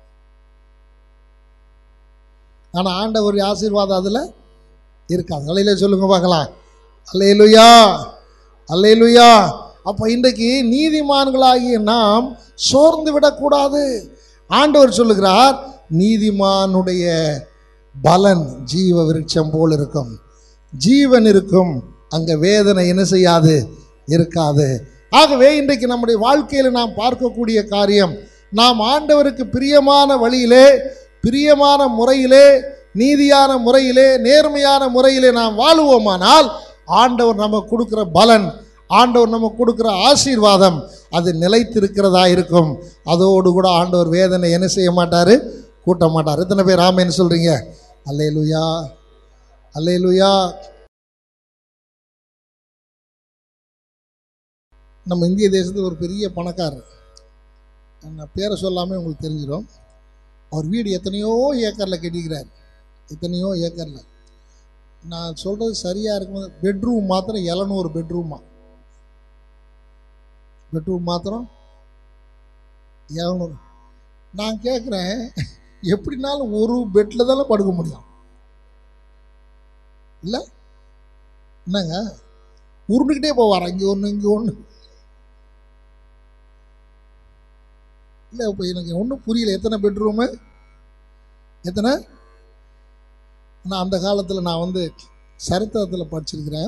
ஆனால் ஆண்டவர் ஆசீர்வாதம் அதில் இருக்காது அலையில சொல்லுங்க பார்க்கலாம் அல்லேலுயா அல்லேலுயா அப்போ இன்றைக்கு நீதிமான்களாகிய நாம் சோர்ந்து விடக்கூடாது ஆண்டவர் சொல்லுகிறார் நீதிமானுடைய பலன் ஜீவ விருட்சம் போல் இருக்கும் ஜீவன் இருக்கும் அங்கே வேதனை என்ன செய்யாது இருக்காது ஆகவே இன்றைக்கு நம்முடைய வாழ்க்கையில் நாம் பார்க்கக்கூடிய காரியம் நாம் ஆண்டவருக்கு பிரியமான வழியிலே பிரியமான முறையிலே நீதியான முறையிலே நேர்மையான முறையிலே நாம் வாழுவோமானால் ஆண்டவர் நமக்கு கொடுக்கிற பலன் ஆண்டவர் நமக்கு கொடுக்கிற ஆசீர்வாதம் அது நிலைத்திருக்கிறதா இருக்கும் அதோடு கூட ஆண்டவர் வேதனை என்ன செய்ய மாட்டார் கூட்ட மாட்டார் எத்தனை பேர் ஆமேன்னு சொல்கிறீங்க அல்லேலுயா அல்லேலுயா நம்ம இந்திய தேசத்தில் ஒரு பெரிய பணக்காரர் நான் பேரை சொல்லாமல் உங்களுக்கு தெரிஞ்சிடும் அவர் வீடு எத்தனையோ ஏக்கரில் கட்டிக்கிறார் எத்தனையோ ஏக்கரில் நான் சொல்கிறது சரியாக இருக்கும் பெட்ரூம் மாத்திரம் எழுநூறு பெட்ரூமா பெட்ரூம் மாத்திரம் எழுநூறு நான் கேட்குறேன் எப்படினாலும் ஒரு பெட்டில் தானே படுக்க முடியும் இல்லை என்னங்க உருண்டுக்கிட்டே போவார் அங்கே ஒன்று இங்கே ஒன்று இல்லை இப்போ எனக்கு ஒன்றும் புரியல எத்தனை பெட்ரூமு எத்தனை நான் அந்த காலத்தில் நான் வந்து சரித்திரத்தில் படிச்சிருக்கிறேன்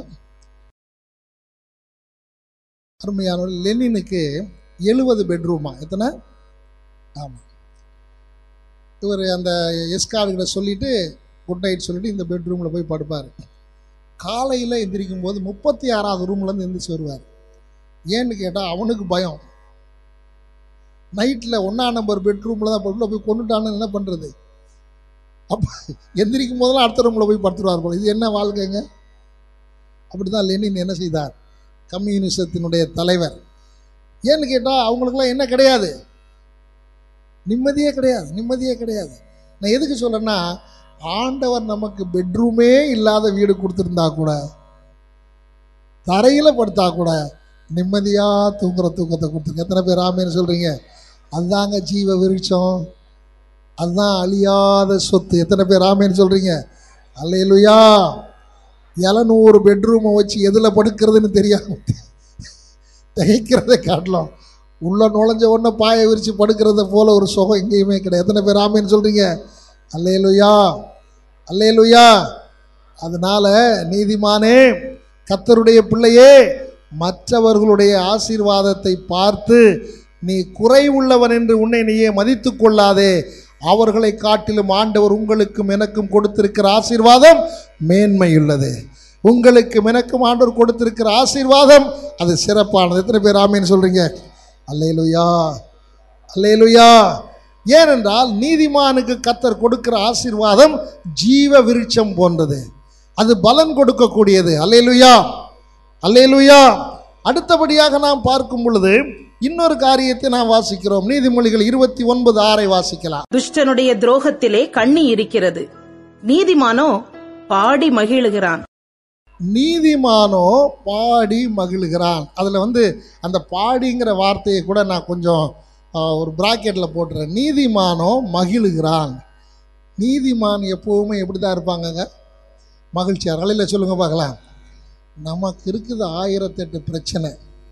அருமையான லெனினுக்கு எழுபது பெட்ரூமா எத்தனை ஆமாம் இவர் அந்த எஸ்கார்கிட்ட சொல்லிட்டு குட் நைட் சொல்லிட்டு இந்த பெட்ரூமில் போய் படுப்பார் காலையில் எந்திரிக்கும் போது முப்பத்தி ஆறாவது ரூம்லேருந்து எந்திரிச்சு வருவார் ஏன்னு கேட்டால் அவனுக்கு பயம் நைட்டில் ஒன்றா நம்பர் பெட்ரூமில் தான் உள்ள போய் கொண்டுட்டான்னு என்ன பண்ணுறது அப்போ எந்திரிக்கும் போதெல்லாம் அடுத்த ரூமில் போய் படுத்துருவார் போல இது என்ன வாழ்க்கைங்க அப்படி தான் லெனின் என்ன செய்தார் கம்யூனிசத்தினுடைய தலைவர் ஏன்னு கேட்டால் அவங்களுக்குலாம் என்ன கிடையாது நிம்மதியே கிடையாது நிம்மதியே கிடையாது நான் எதுக்கு சொல்கிறேன்னா ஆண்டவர் நமக்கு பெட்ரூமே இல்லாத வீடு கொடுத்துருந்தா கூட தரையில் படுத்தா கூட நிம்மதியாக தூங்குற தூக்கத்தை கொடுத்துருங்க எத்தனை பேர் ஆமேன்னு சொல்கிறீங்க அதுதாங்க ஜீவ விருட்சம் அதுதான் அழியாத சொத்து எத்தனை பேர் ஆமேன்னு சொல்கிறீங்க அல்லையிலுயா எழுநூறு பெட்ரூமை வச்சு எதில் படுக்கிறதுன்னு தெரியாம திகைக்கிறதை காட்டலாம் உள்ள நுழைஞ்ச உடனே பாயை விரித்து படுக்கிறத போல ஒரு சுகம் எங்கேயுமே கிடையாது எத்தனை பேர் ஆமேன்னு சொல்கிறீங்க அல்லேலுயா அல்லேலுயா அதனால நீதிமானே கத்தருடைய பிள்ளையே மற்றவர்களுடைய ஆசீர்வாதத்தை பார்த்து நீ குறைவுள்ளவன் என்று உன்னை நீயே மதித்து கொள்ளாதே அவர்களை காட்டிலும் ஆண்டவர் உங்களுக்கும் எனக்கும் கொடுத்திருக்கிற ஆசீர்வாதம் மேன்மையுள்ளது உங்களுக்கும் எனக்கும் ஆண்டவர் கொடுத்திருக்கிற ஆசீர்வாதம் அது சிறப்பானது எத்தனை பேர் ஆமேன்னு சொல்றீங்க அல்லேலுயா அல்லேலுயா ஏனென்றால் நீதிமானுக்கு கத்தர் கொடுக்கிற ஆசீர்வாதம் ஜீவ விருட்சம் போன்றது அது பலன் கொடுக்கக்கூடியது அல்லேலுயா அல்லேலுயா அடுத்தபடியாக நாம் பார்க்கும் பொழுது இன்னொரு காரியத்தை நாம் வாசிக்கிறோம் நீதிமொழிகள் இருபத்தி ஒன்பது ஆறை வாசிக்கலாம் துஷ்டனுடைய துரோகத்திலே கண்ணி இருக்கிறது நீதிமானோ பாடி மகிழுகிறான் நீதிமானோ பாடி மகிழுகிறான் அதில் வந்து அந்த பாடிங்கிற வார்த்தையை கூட நான் கொஞ்சம் ஆ, ஒரு பிராக்கெட்டில் போட்டுறேன் நீதிமானோ மகிழுகிறான் நீதிமான் எப்போவுமே எப்படி தான் இருப்பாங்கங்க மகிழ்ச்சியார் அலையில் சொல்லுங்கள் பார்க்கலாம் நமக்கு இருக்குது ஆயிரத்தெட்டு பிரச்சனை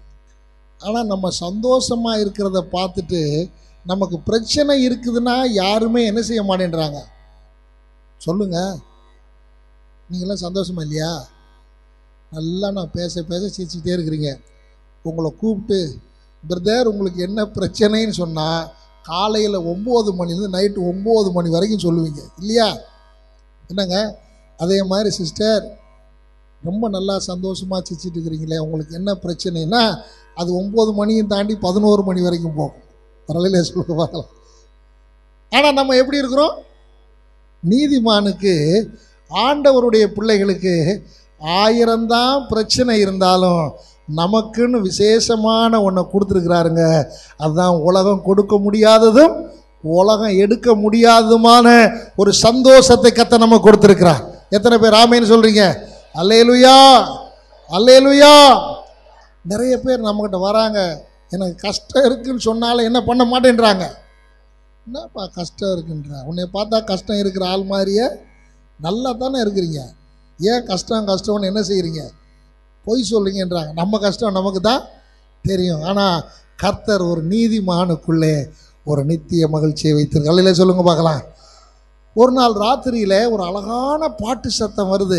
ஆனால் நம்ம சந்தோஷமாக இருக்கிறத பார்த்துட்டு நமக்கு பிரச்சனை இருக்குதுன்னா யாருமே என்ன செய்ய மாட்டேன்றாங்க சொல்லுங்கள் நீங்களாம் சந்தோஷமா இல்லையா நல்லா நான் பேச பேச சிரிச்சுக்கிட்டே இருக்கிறீங்க உங்களை கூப்பிட்டு பிரதர் உங்களுக்கு என்ன பிரச்சனைன்னு சொன்னால் காலையில் ஒம்பது மணிலேருந்து நைட்டு ஒம்பது மணி வரைக்கும் சொல்லுவீங்க இல்லையா என்னங்க அதே மாதிரி சிஸ்டர் ரொம்ப நல்லா சந்தோஷமாக சிரிச்சிட்டு இருக்கிறீங்களே உங்களுக்கு என்ன பிரச்சனைனா அது ஒம்பது மணியும் தாண்டி பதினோரு மணி வரைக்கும் போகும் பரவாயில்ல சொல்ல பார்க்கலாம் ஆனால் நம்ம எப்படி இருக்கிறோம் நீதிமானுக்கு ஆண்டவருடைய பிள்ளைகளுக்கு ஆயிரம்தான் பிரச்சனை இருந்தாலும் நமக்குன்னு விசேஷமான ஒன்றை கொடுத்துருக்குறாருங்க அதுதான் உலகம் கொடுக்க முடியாததும் உலகம் எடுக்க முடியாததுமான ஒரு சந்தோஷத்தை கத்த நம்ம கொடுத்துருக்கிறார் எத்தனை பேர் ஆமைன்னு சொல்கிறீங்க அல்லேலுயா அல்லேலுயா நிறைய பேர் நம்மக்கிட்ட வராங்க எனக்கு கஷ்டம் இருக்குன்னு சொன்னாலும் என்ன பண்ண மாட்டேன்றாங்க என்னப்பா கஷ்டம் இருக்குன்ற உன்னை பார்த்தா கஷ்டம் இருக்கிற ஆள் மாதிரியே நல்லா தானே இருக்கிறீங்க ஏன் கஷ்டம் கஷ்டம்னு என்ன செய்கிறீங்க பொய் சொல்லுங்கன்றாங்க நம்ம கஷ்டம் நமக்கு தான் தெரியும் ஆனால் கர்த்தர் ஒரு நீதிமானுக்குள்ளே ஒரு நித்திய மகிழ்ச்சியை வைத்திருக்க அல்லையில சொல்லுங்க பார்க்கலாம் ஒரு நாள் ராத்திரியில் ஒரு அழகான பாட்டு சத்தம் வருது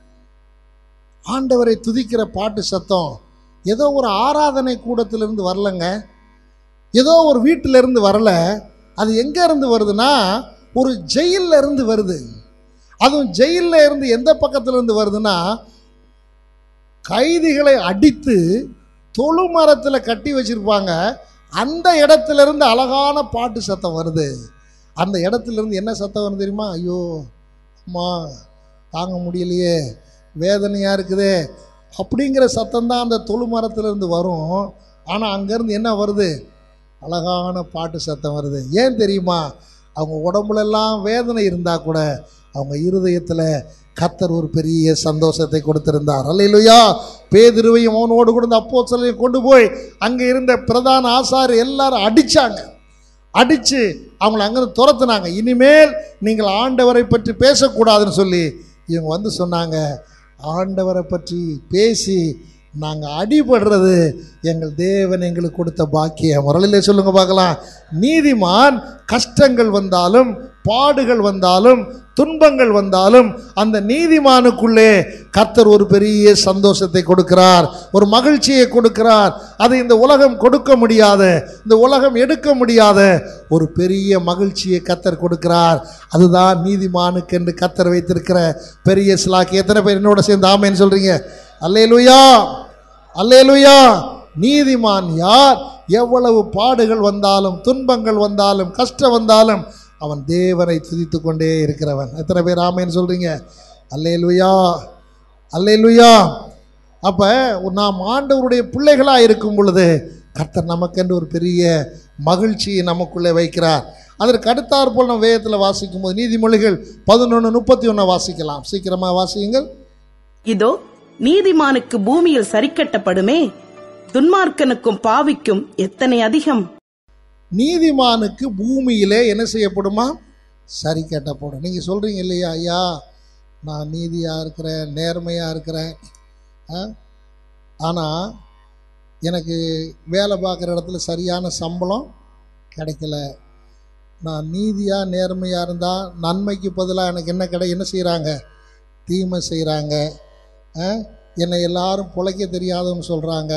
ஆண்டவரை துதிக்கிற பாட்டு சத்தம் ஏதோ ஒரு ஆராதனை கூடத்திலிருந்து வரலங்க ஏதோ ஒரு வீட்டிலிருந்து வரல அது எங்கே இருந்து வருதுன்னா ஒரு ஜெயில்ல இருந்து வருது அதுவும் ஜெயில்ல இருந்து எந்த பக்கத்துல இருந்து வருதுன்னா கைதிகளை அடித்து தொழு மரத்தில் கட்டி வச்சிருப்பாங்க அந்த இடத்துல இருந்து அழகான பாட்டு சத்தம் வருது அந்த இடத்துல இருந்து என்ன சத்தம் வருது தெரியுமா ஐயோ அம்மா தாங்க முடியலையே வேதனையாக இருக்குதே அப்படிங்கிற சத்தம் தான் அந்த தொழு மரத்துலேருந்து வரும் ஆனால் அங்கேருந்து என்ன வருது அழகான பாட்டு சத்தம் வருது ஏன் தெரியுமா அவங்க உடம்புலெல்லாம் வேதனை இருந்தால் கூட அவங்க இருதயத்தில் கத்தர் ஒரு பெரிய சந்தோஷத்தை கொடுத்திருந்தார் அல்லையிலுயா பேதிருவையும் அவனோடு கூட அப்போ கொண்டு போய் அங்கே இருந்த பிரதான ஆசாரி எல்லாரும் அடித்தாங்க அடித்து அவங்கள அங்கேருந்து துரத்துனாங்க இனிமேல் நீங்கள் ஆண்டவரை பற்றி பேசக்கூடாதுன்னு சொல்லி இவங்க வந்து சொன்னாங்க ஆண்டவரை பற்றி பேசி நாங்கள் அடிபடுறது எங்கள் தேவன் எங்களுக்கு கொடுத்த பாக்கியம் முரளிலே சொல்லுங்க பார்க்கலாம் நீதிமான் கஷ்டங்கள் வந்தாலும் பாடுகள் வந்தாலும் துன்பங்கள் வந்தாலும் அந்த நீதிமானுக்குள்ளே கர்த்தர் ஒரு பெரிய சந்தோஷத்தை கொடுக்கிறார் ஒரு மகிழ்ச்சியை கொடுக்கிறார் அது இந்த உலகம் கொடுக்க முடியாத இந்த உலகம் எடுக்க முடியாத ஒரு பெரிய மகிழ்ச்சியை கத்தர் கொடுக்கிறார் அதுதான் நீதிமானுக்கு என்று கத்தர் வைத்திருக்கிற பெரிய சிலாக்கி எத்தனை பேர் என்னோட சேர்ந்து ஆமேன்னு சொல்றீங்க அல்லேலுயா அல்லேலுயா நீதிமான் யார் எவ்வளவு பாடுகள் வந்தாலும் துன்பங்கள் வந்தாலும் கஷ்டம் வந்தாலும் அவன் தேவனை துதித்து கொண்டே இருக்கிறவன் எத்தனை பேர் ஆமேன்னு சொல்றீங்க அல்லேலுயா அல்லேலுயா அப்போ நாம் ஆண்டவருடைய பிள்ளைகளாக இருக்கும் பொழுது கர்த்தர் நமக்கென்று ஒரு பெரிய மகிழ்ச்சியை நமக்குள்ளே வைக்கிறார் அதற்கு அடுத்தாற் போல் நம்ம வேதத்தில் வாசிக்கும் போது நீதிமொழிகள் பதினொன்று முப்பத்தி ஒன்று வாசிக்கலாம் சீக்கிரமாக வாசியுங்கள் இதோ நீதிமானுக்கு பூமியில் சரிக்கட்டப்படுமே துன்மார்க்கனுக்கும் பாவிக்கும் எத்தனை அதிகம் நீதிமானுக்கு பூமியிலே என்ன செய்யப்படுமா சரி கட்டப்படும் நீங்கள் சொல்கிறீங்க இல்லையா ஐயா நான் நீதியாக இருக்கிறேன் நேர்மையாக இருக்கிறேன் ஆனால் எனக்கு வேலை பார்க்குற இடத்துல சரியான சம்பளம் கிடைக்கல நான் நீதியாக நேர்மையாக இருந்தால் நன்மைக்கு பதிலாக எனக்கு என்ன கிடை என்ன செய்கிறாங்க தீமை செய்கிறாங்க என்னை எல்லாரும் பிழைக்க தெரியாதவன்னு சொல்கிறாங்க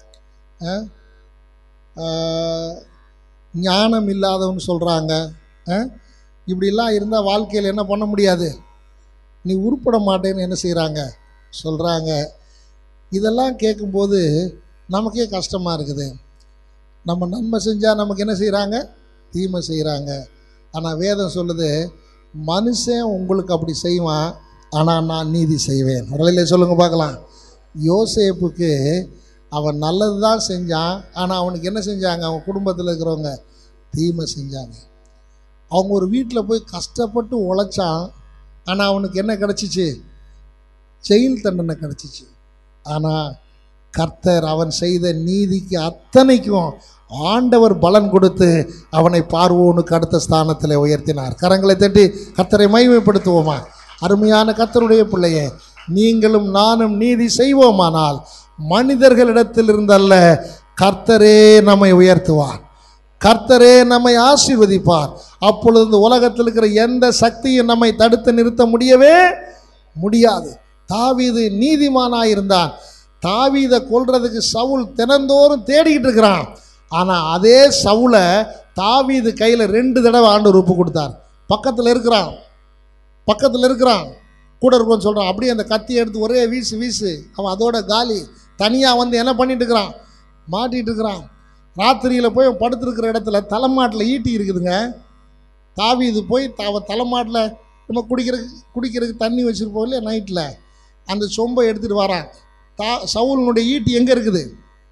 ஞானம் இல்லாதவன்னு சொல்கிறாங்க இப்படிலாம் இருந்தால் வாழ்க்கையில் என்ன பண்ண முடியாது நீ உருப்பட மாட்டேன்னு என்ன செய்கிறாங்க சொல்கிறாங்க இதெல்லாம் கேட்கும்போது நமக்கே கஷ்டமாக இருக்குது நம்ம நன்மை செஞ்சால் நமக்கு என்ன செய்கிறாங்க தீமை செய்கிறாங்க ஆனால் வேதம் சொல்லுது மனுஷன் உங்களுக்கு அப்படி செய்வான் ஆனால் நான் நீதி செய்வேன் வரலையில சொல்லுங்கள் பார்க்கலாம் யோசேப்புக்கு அவன் நல்லது தான் செஞ்சான் ஆனால் அவனுக்கு என்ன செஞ்சாங்க அவன் குடும்பத்தில் இருக்கிறவங்க தீமை செஞ்சாங்க அவங்க ஒரு வீட்டில் போய் கஷ்டப்பட்டு உழைச்சான் ஆனால் அவனுக்கு என்ன கிடச்சிச்சு ஜெயில் தண்டனை கிடச்சிச்சு ஆனால் கர்த்தர் அவன் செய்த நீதிக்கு அத்தனைக்கும் ஆண்டவர் பலன் கொடுத்து அவனை பார்வோனுக்கு அடுத்த ஸ்தானத்தில் உயர்த்தினார் கரங்களை தட்டி கர்த்தரை மகிமைப்படுத்துவோமா அருமையான கர்த்தருடைய பிள்ளையே நீங்களும் நானும் நீதி செய்வோமானால் மனிதர்களிடத்தில் இருந்தல்ல கர்த்தரே நம்மை உயர்த்துவார் கர்த்தரே நம்மை ஆசீர்வதிப்பார் அப்பொழுது இந்த உலகத்தில் இருக்கிற எந்த சக்தியும் நம்மை தடுத்து நிறுத்த முடியவே முடியாது தாவீது நீதிமானாயிருந்தான் தாவீதை கொல்றதுக்கு சவுல் தினந்தோறும் தேடிக்கிட்டு இருக்கிறான் ஆனால் அதே சவுலை தாவீது கையில் ரெண்டு தடவை ஆண்டு ஒப்பு கொடுத்தார் பக்கத்தில் இருக்கிறான் பக்கத்தில் இருக்கிறான் கூட இருக்கும்னு சொல்கிறான் அப்படியே அந்த கத்தியை எடுத்து ஒரே வீசு வீசு அவன் அதோட காலி தனியாக வந்து என்ன பண்ணிட்டு இருக்கிறான் மாட்டிகிட்டு இருக்கிறான் ராத்திரியில் போய் அவன் படுத்துருக்கிற இடத்துல தலைமாட்டில் ஈட்டி இருக்குதுங்க தாவீது போய் அவன் தலைமாட்டில் நம்ம குடிக்கிறதுக்கு குடிக்கிறதுக்கு தண்ணி வச்சுருப்போம் இல்லையா நைட்டில் அந்த சொம்பை எடுத்துகிட்டு வரான் தா சவுலனுடைய ஈட்டி எங்கே இருக்குது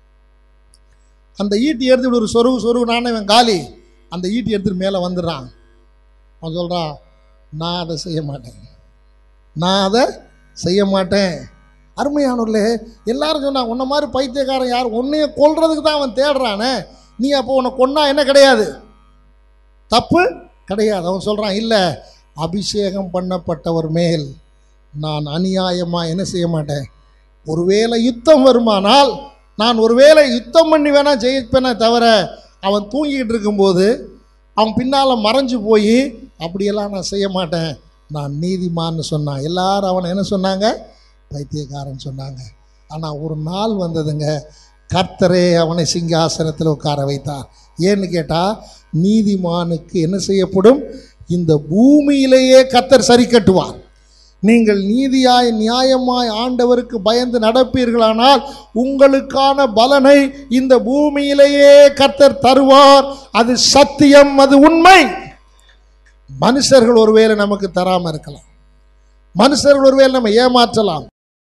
அந்த ஈட்டி எடுத்துட்டு ஒரு சொருவு சொருவு நானே இவன் காலி அந்த ஈட்டி எடுத்துட்டு மேலே வந்துடுறான் அவன் சொல்கிறான் நான் அதை செய்ய மாட்டேன் நான் அதை செய்ய மாட்டேன் அருமையானவர்களே எல்லாரும் சொன்னா உன்ன மாதிரி பைத்தியக்காரன் யார் உன்னைய கொல்றதுக்கு தான் அவன் தேடுறானே நீ அப்போ உன்னை கொன்னா என்ன கிடையாது தப்பு கிடையாது அவன் சொல்கிறான் இல்லை அபிஷேகம் பண்ணப்பட்டவர் மேல் நான் அநியாயமாக என்ன செய்ய மாட்டேன் ஒருவேளை யுத்தம் வருமானால் நான் ஒருவேளை யுத்தம் பண்ணி வேணா ஜெயிப்பேனே தவிர அவன் தூங்கிக்கிட்டு இருக்கும்போது அவன் பின்னால் மறைஞ்சு போய் அப்படியெல்லாம் நான் செய்ய மாட்டேன் நான் நீதிமான்னு சொன்னான் எல்லாரும் அவனை என்ன சொன்னாங்க பைத்தியக்காரன் சொன்னாங்க ஆனால் ஒரு நாள் வந்ததுங்க கர்த்தரே அவனை சிங்காசனத்தில் உட்கார வைத்தார் ஏன்னு கேட்டால் நீதிமானுக்கு என்ன செய்யப்படும் இந்த பூமியிலேயே கர்த்தர் சரி கட்டுவார் நீங்கள் நீதியாய் நியாயமாய் ஆண்டவருக்கு பயந்து நடப்பீர்களானால் உங்களுக்கான பலனை இந்த பூமியிலேயே கர்த்தர் தருவார் அது சத்தியம் அது உண்மை மனுஷர்கள் ஒருவேளை நமக்கு தராம இருக்கலாம் மனுஷர்கள் ஒருவேளை நம்ம ஏமாற்றலாம்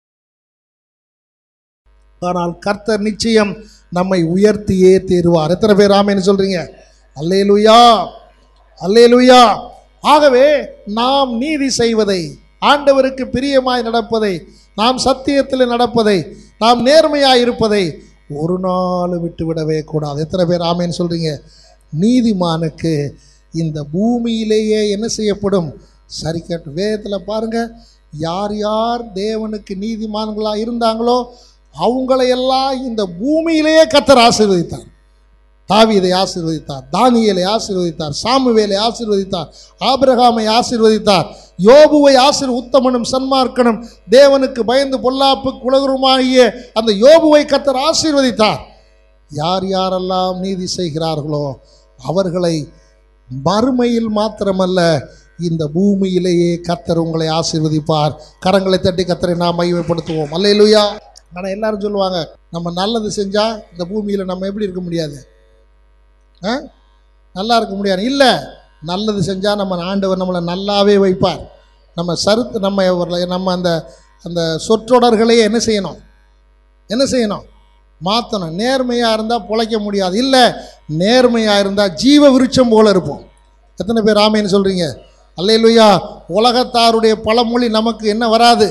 ஆனால் கர்த்தர் நிச்சயம் நம்மை உயர்த்தியே தீருவார் எத்தனை பேர் ஆமைன்னு சொல்றீங்க அல்லேலுயா அல்லேலுயா ஆகவே நாம் நீதி செய்வதை ஆண்டவருக்கு பிரியமாய் நடப்பதை நாம் சத்தியத்தில் நடப்பதை நாம் நேர்மையாய் இருப்பதை ஒரு நாள் விட்டு விடவே கூடாது எத்தனை பேர் ஆமேன்னு சொல்றீங்க நீதிமானுக்கு இந்த பூமியிலேயே என்ன செய்யப்படும் சரி கேட்டு வேதத்தில் பாருங்க யார் யார் தேவனுக்கு நீதிமான்களாக இருந்தாங்களோ அவங்களையெல்லாம் இந்த பூமியிலேயே கத்தர் ஆசீர்வதித்தார் தாவீதை ஆசீர்வதித்தார் தானியலை ஆசீர்வதித்தார் சாமுவேலை ஆசீர்வதித்தார் ஆபிரகாமை ஆசீர்வதித்தார் யோபுவை ஆசீர் உத்தமனும் சன்மார்க்கனும் தேவனுக்கு பயந்து பொல்லாப்பு குலகுருமாகிய அந்த யோபுவை கத்தர் ஆசீர்வதித்தார் யார் யாரெல்லாம் நீதி செய்கிறார்களோ அவர்களை மறுமையில் மாத்திரமல்ல இந்த பூமியிலேயே கத்தர் உங்களை ஆசீர்வதிப்பார் கரங்களை தட்டி கத்தரை நாம் மையப்படுத்துவோம் அல்லையிலுயா ஆனால் எல்லாரும் சொல்லுவாங்க நம்ம நல்லது செஞ்சால் இந்த பூமியில் நம்ம எப்படி இருக்க முடியாது ஆ நல்லா இருக்க முடியாது இல்லை நல்லது செஞ்சால் நம்ம ஆண்டவர் நம்மளை நல்லாவே வைப்பார் நம்ம சருத்து நம்ம ஒரு- நம்ம அந்த அந்த சொற்றொடர்களையே என்ன செய்யணும் என்ன செய்யணும் மாற்றணும் நேர்மையாக இருந்தால் பிழைக்க முடியாது இல்லை நேர்மையாக இருந்தால் ஜீவ விருட்சம் போல இருப்போம் எத்தனை பேர் ஆமைன்னு சொல்றீங்க அல்லேலூயா உலகத்தாருடைய பழமொழி நமக்கு என்ன வராது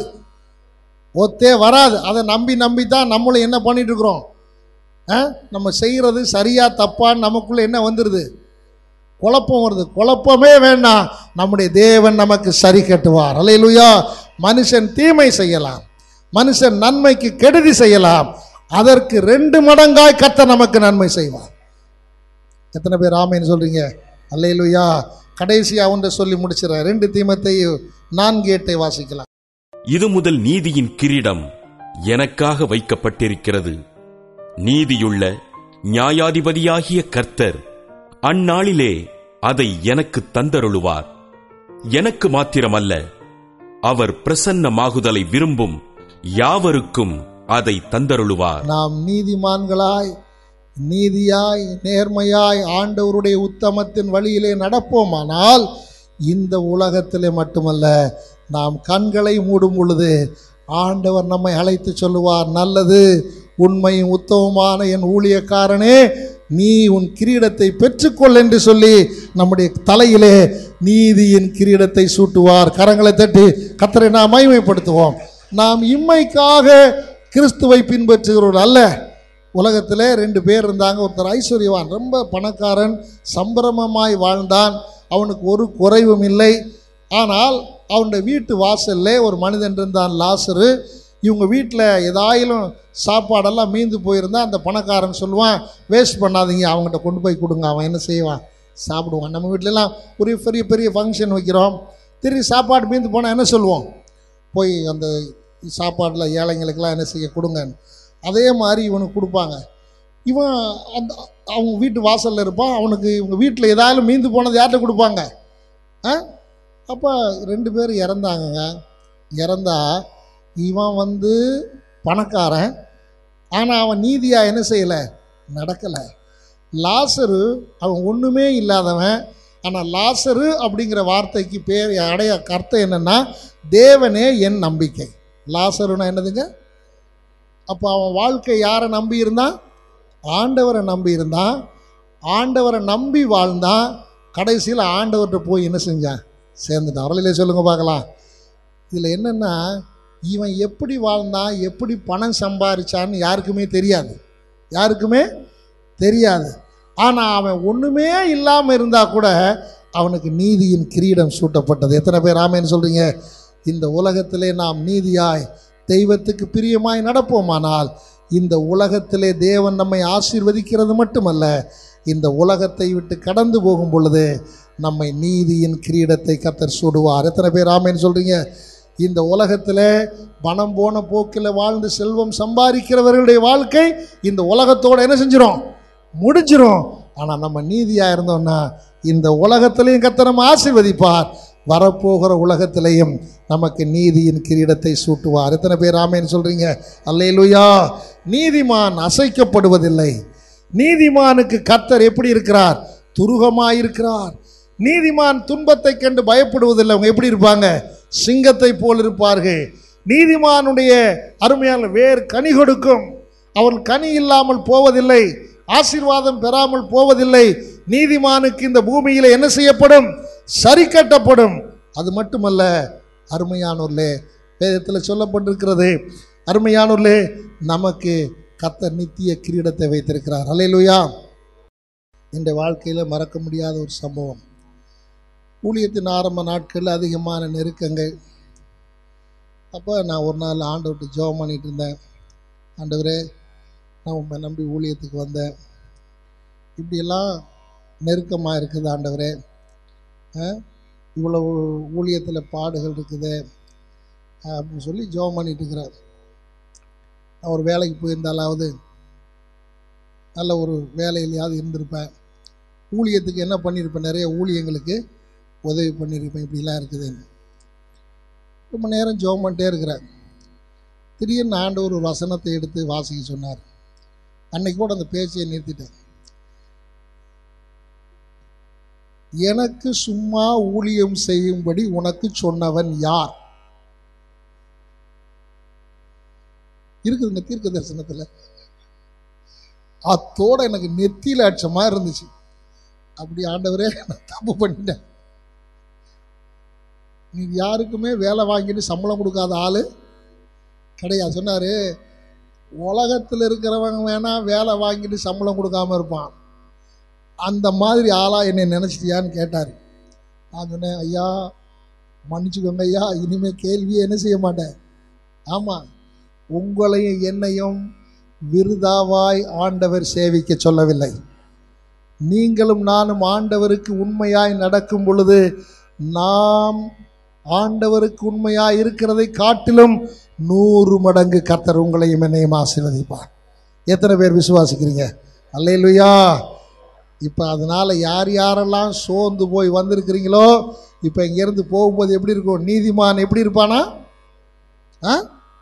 ஒத்தே வராது அதை நம்பி நம்பி தான் நம்மளும் என்ன பண்ணிட்டு இருக்கிறோம் ஆ? நம்ம செய்கிறது சரியா தப்பான்னு நமக்குள்ள என்ன வந்துடுது குழப்பம் வருது குழப்பமே வேண்டாம் நம்முடைய தேவன் நமக்கு சரி கட்டுவார் அல்லேலூயா மனுஷன் தீமை செய்யலாம் மனுஷன் நன்மைக்கு கெடுதி செய்யலாம் அதற்கு ரெண்டு மடங்காய் கத்த நமக்கு நன்மை செய்வார் எத்தனை பேர் ஆமைன்னு சொல்றீங்க அல்லேலூயா கடைசியா ஒன்றை சொல்லி முடிச்சிடறேன் ரெண்டு தீமத்தை நான்கு எட்டை வாசிக்கலாம் இது முதல் நீதியின் கிரீடம் எனக்காக வைக்கப்பட்டிருக்கிறது நீதியுள்ள நியாயாதிபதியாகிய கர்த்தர் அந்நாளிலே அதை எனக்கு தந்தருளுவார் எனக்கு மாத்திரமல்ல அவர் பிரசன்னமாகுதலை விரும்பும் யாவருக்கும் அதை தந்தருளுவார் நாம் நீதிமான்களாய் நீதியாய் நேர்மையாய் ஆண்டவருடைய உத்தமத்தின் வழியிலே நடப்போமானால் இந்த உலகத்திலே மட்டுமல்ல நாம் கண்களை மூடும் பொழுது ஆண்டவர் நம்மை அழைத்து சொல்லுவார் நல்லது உண்மையும் உத்தமமான என் ஊழியக்காரனே நீ உன் கிரீடத்தை பெற்றுக்கொள் என்று சொல்லி நம்முடைய தலையிலே நீதியின் கிரீடத்தை சூட்டுவார் கரங்களை தட்டி கத்தரை நாம் மகிமைப்படுத்துவோம் நாம் இம்மைக்காக கிறிஸ்துவை பின்பற்றுகிறவர் அல்ல உலகத்தில் ரெண்டு பேர் இருந்தாங்க ஒருத்தர் ஐஸ்வர்யவான் ரொம்ப பணக்காரன் சம்பிரமமாய் வாழ்ந்தான் அவனுக்கு ஒரு குறைவும் இல்லை ஆனால் அவனுடைய வீட்டு வாசல்ல ஒரு மனிதன் இருந்தான் லாசரு இவங்க வீட்டில் ஏதாயிலும் சாப்பாடெல்லாம் மீந்து போயிருந்தா அந்த பணக்காரன் சொல்லுவான் வேஸ்ட் பண்ணாதீங்க அவங்ககிட்ட கொண்டு போய் கொடுங்க அவன் என்ன செய்வான் சாப்பிடுவான் நம்ம வீட்டிலலாம் ஒரு பெரிய பெரிய ஃபங்க்ஷன் வைக்கிறோம் திரும்பி சாப்பாடு மீந்து போனால் என்ன சொல்லுவோம் போய் அந்த சாப்பாட்டில் ஏழைங்களுக்கெல்லாம் என்ன செய்ய கொடுங்கன்னு அதே மாதிரி இவனுக்கு கொடுப்பாங்க இவன் அந்த அவங்க வீட்டு வாசலில் இருப்பான் அவனுக்கு இவங்க வீட்டில் ஏதாலும் மீந்து போனது யார்கிட்ட கொடுப்பாங்க ஆ அப்போ ரெண்டு பேர் இறந்தாங்கங்க இறந்தா இவன் வந்து பணக்காரன் ஆனால் அவன் நீதியாக என்ன செய்யலை நடக்கலை லாசரு அவன் ஒன்றுமே இல்லாதவன் ஆனால் லாசரு அப்படிங்கிற வார்த்தைக்கு பேர் அடைய அர்த்தம் என்னென்னா தேவனே என் நம்பிக்கை லாசருன்னா என்னதுங்க அப்போ அவன் வாழ்க்கை யாரை நம்பி இருந்தான் ஆண்டவரை நம்பி இருந்தான் ஆண்டவரை நம்பி வாழ்ந்தான் கடைசியில் ஆண்டவர்கிட்ட போய் என்ன செஞ்சான் சேர்ந்துட்டான் அவர்களே சொல்லுங்க பார்க்கலாம் இதில் என்னென்னா இவன் எப்படி வாழ்ந்தான் எப்படி பணம் சம்பாரிச்சான்னு யாருக்குமே தெரியாது யாருக்குமே தெரியாது ஆனால் அவன் ஒன்றுமே இல்லாமல் இருந்தால் கூட அவனுக்கு நீதியின் கிரீடம் சூட்டப்பட்டது எத்தனை பேர் ஆமேன்னு சொல்கிறீங்க இந்த உலகத்திலே நாம் நீதியாய் தெய்வத்துக்கு பிரியமாய் நடப்போமானால் இந்த உலகத்திலே தேவன் நம்மை ஆசீர்வதிக்கிறது மட்டுமல்ல இந்த உலகத்தை விட்டு கடந்து போகும் பொழுது நம்மை நீதியின் கிரீடத்தை கத்தர் சூடுவார் எத்தனை பேர் ஆமேன்னு சொல்கிறீங்க இந்த உலகத்தில் பணம் போன போக்கில் வாழ்ந்து செல்வம் சம்பாதிக்கிறவர்களுடைய வாழ்க்கை இந்த உலகத்தோட என்ன செஞ்சிரும் முடிஞ்சிரும் ஆனால் நம்ம நீதியாக இருந்தோம்னா இந்த உலகத்திலையும் கத்த நம்ம ஆசீர்வதிப்பார் வரப்போகிற உலகத்திலையும் நமக்கு நீதியின் கிரீடத்தை சூட்டுவார் எத்தனை பேர் ஆமேன்னு சொல்றீங்க அல்லேலூயா நீதிமான் அசைக்கப்படுவதில்லை நீதிமானுக்கு கத்தர் எப்படி இருக்கிறார் துருகமாய் இருக்கிறார் நீதிமான் துன்பத்தை கண்டு பயப்படுவதில்லை அவங்க எப்படி இருப்பாங்க சிங்கத்தை போல் இருப்பார்கள் நீதிமானுடைய அருமையான வேர் கனி கொடுக்கும் அவன் கனி இல்லாமல் போவதில்லை ஆசீர்வாதம் பெறாமல் போவதில்லை நீதிமானுக்கு இந்த பூமியில என்ன செய்யப்படும் சரி கட்டப்படும் அது மட்டுமல்ல அருமையானூர்லே வேதத்தில் சொல்லப்பட்டிருக்கிறது அருமையானூர்லே நமக்கு கத்தர் நித்திய கிரீடத்தை வைத்திருக்கிறார் அல்லேலூயா இந்த வாழ்க்கையில் மறக்க முடியாத ஒரு சம்பவம் ஊழியத்தின் ஆரம்ப நாட்களில் அதிகமான நெருக்கங்கள் அப்போ நான் ஒரு நாள் ஆண்டவர்கிட்ட ஜெபம் பண்ணிட்டு இருந்தேன் ஆண்டவரே நான் உண்மை நம்பி ஊழியத்துக்கு வந்தேன் இப்படியெல்லாம் நெருக்கமாக இருக்குது ஆண்டவரே ஆ? இவ்வளவு ஊழியத்தில் பாடுகள் இருக்குது அப்படின்னு சொல்லி ஜெபம் பண்ணிட்டு இருக்கிறார் நான் ஒரு வேலைக்கு போயிருந்தாலாவது நல்ல ஒரு வேலையிலையாவது இருந்திருப்பேன் ஊழியத்துக்கு என்ன பண்ணியிருப்பேன் நிறைய ஊழியங்களுக்கு உதவி பண்ணியிருப்பேன் இப்படிலாம் இருக்குதுன்னு ரொம்ப நேரம் ஜெபம் பண்ணிட்டே இருக்கிறேன் திடீர்னு ஆண்டவர் ஒரு வசனத்தை எடுத்து வாசிக்க சொன்னார் அன்னைக்கு கூட அந்த பேச்சையை நிறுத்திட்டேன் எனக்கு சும்மா ஊழியம் செய்யும்படி உனக்கு சொன்னவன் யார் இருக்குதுங்க தீர்க்க தரிசனத்தில் அத்தோட எனக்கு நெத்தியில் அடிச்ச மாதிரி இருந்துச்சு அப்படி ஆண்டவரே நான் தப்பு பண்ணிட்டேன் நீ யாருக்குமே வேலை வாங்கிட்டு சம்பளம் கொடுக்காத ஆளு கிடையாது சொன்னாரு உலகத்தில் இருக்கிறவங்க வேணா வேலை வாங்கிட்டு சம்பளம் கொடுக்காம இருப்பான் அந்த மாதிரி ஆளா என்னை நினைச்சிட்டியான்னு கேட்டார் நான் சொன்னேன் ஐயா மன்னிச்சுக்கோங்க ஐயா இனிமே கேள்வியே என்ன செய்ய மாட்டேன் ஆமாம் உங்களையும் என்னையும் விருதாவாய் ஆண்டவர் சேவிக்க சொல்லவில்லை நீங்களும் நானும் ஆண்டவருக்கு உண்மையாய் நடக்கும் பொழுது நாம் ஆண்டவருக்கு உண்மையாய் இருக்கிறதை காட்டிலும் நூறு மடங்கு கர்த்தர் உங்களையும் என்னையும் ஆசீர்வதிப்பார் எத்தனை பேர் விசுவாசிக்கிறீங்க அல்லையிலுயா இப்போ அதனால் யார் யாரெல்லாம் சோர்ந்து போய் வந்திருக்கிறீங்களோ இப்போ இங்கேருந்து போகும்போது எப்படி இருக்கும் நீதிமான் எப்படி இருப்பானா ஆ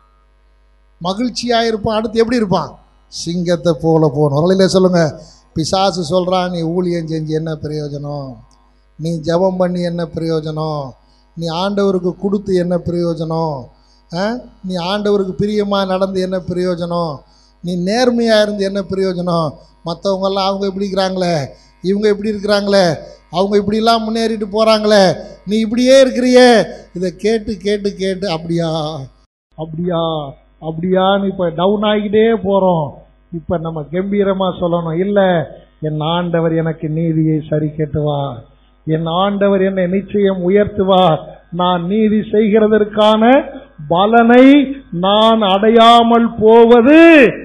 மகிழ்ச்சியாக இருப்பான் அடுத்து எப்படி இருப்பான் சிங்கத்தை போல போகணும் வரலையில சொல்லுங்க பிசாசு சொல்கிறான் நீ ஊழியம் செஞ்சு என்ன பிரயோஜனம் நீ ஜெபம் பண்ணி என்ன பிரயோஜனம் நீ ஆண்டவருக்கு கொடுத்து என்ன பிரயோஜனம் ஆ? நீ ஆண்டவருக்கு பிரியமாக நடந்து என்ன பிரயோஜனம் நீ நேர்மையாக இருந்து என்ன பிரயோஜனம் மற்றவங்கெல்லாம் அவங்க எப்படி இருக்கிறாங்களே இவங்க இப்படி இருக்கிறாங்களே அவங்க இப்படிலாம் முன்னேறிட்டு போகிறாங்களே நீ இப்படியே இருக்கிறியே இதை கேட்டு கேட்டு கேட்டு அப்படியா அப்படியா அப்படியான்னு இப்போ டவுன் ஆகிட்டே போகிறோம் இப்போ நம்ம கம்பீரமாக சொல்லணும் இல்லை என் ஆண்டவர் எனக்கு நீதியை சரி கட்டுவார் என் ஆண்டவர் என்னை நிச்சயம் உயர்த்துவார் நான் நீதி செய்கிறதற்கான பலனை நான் அடையாமல் போவது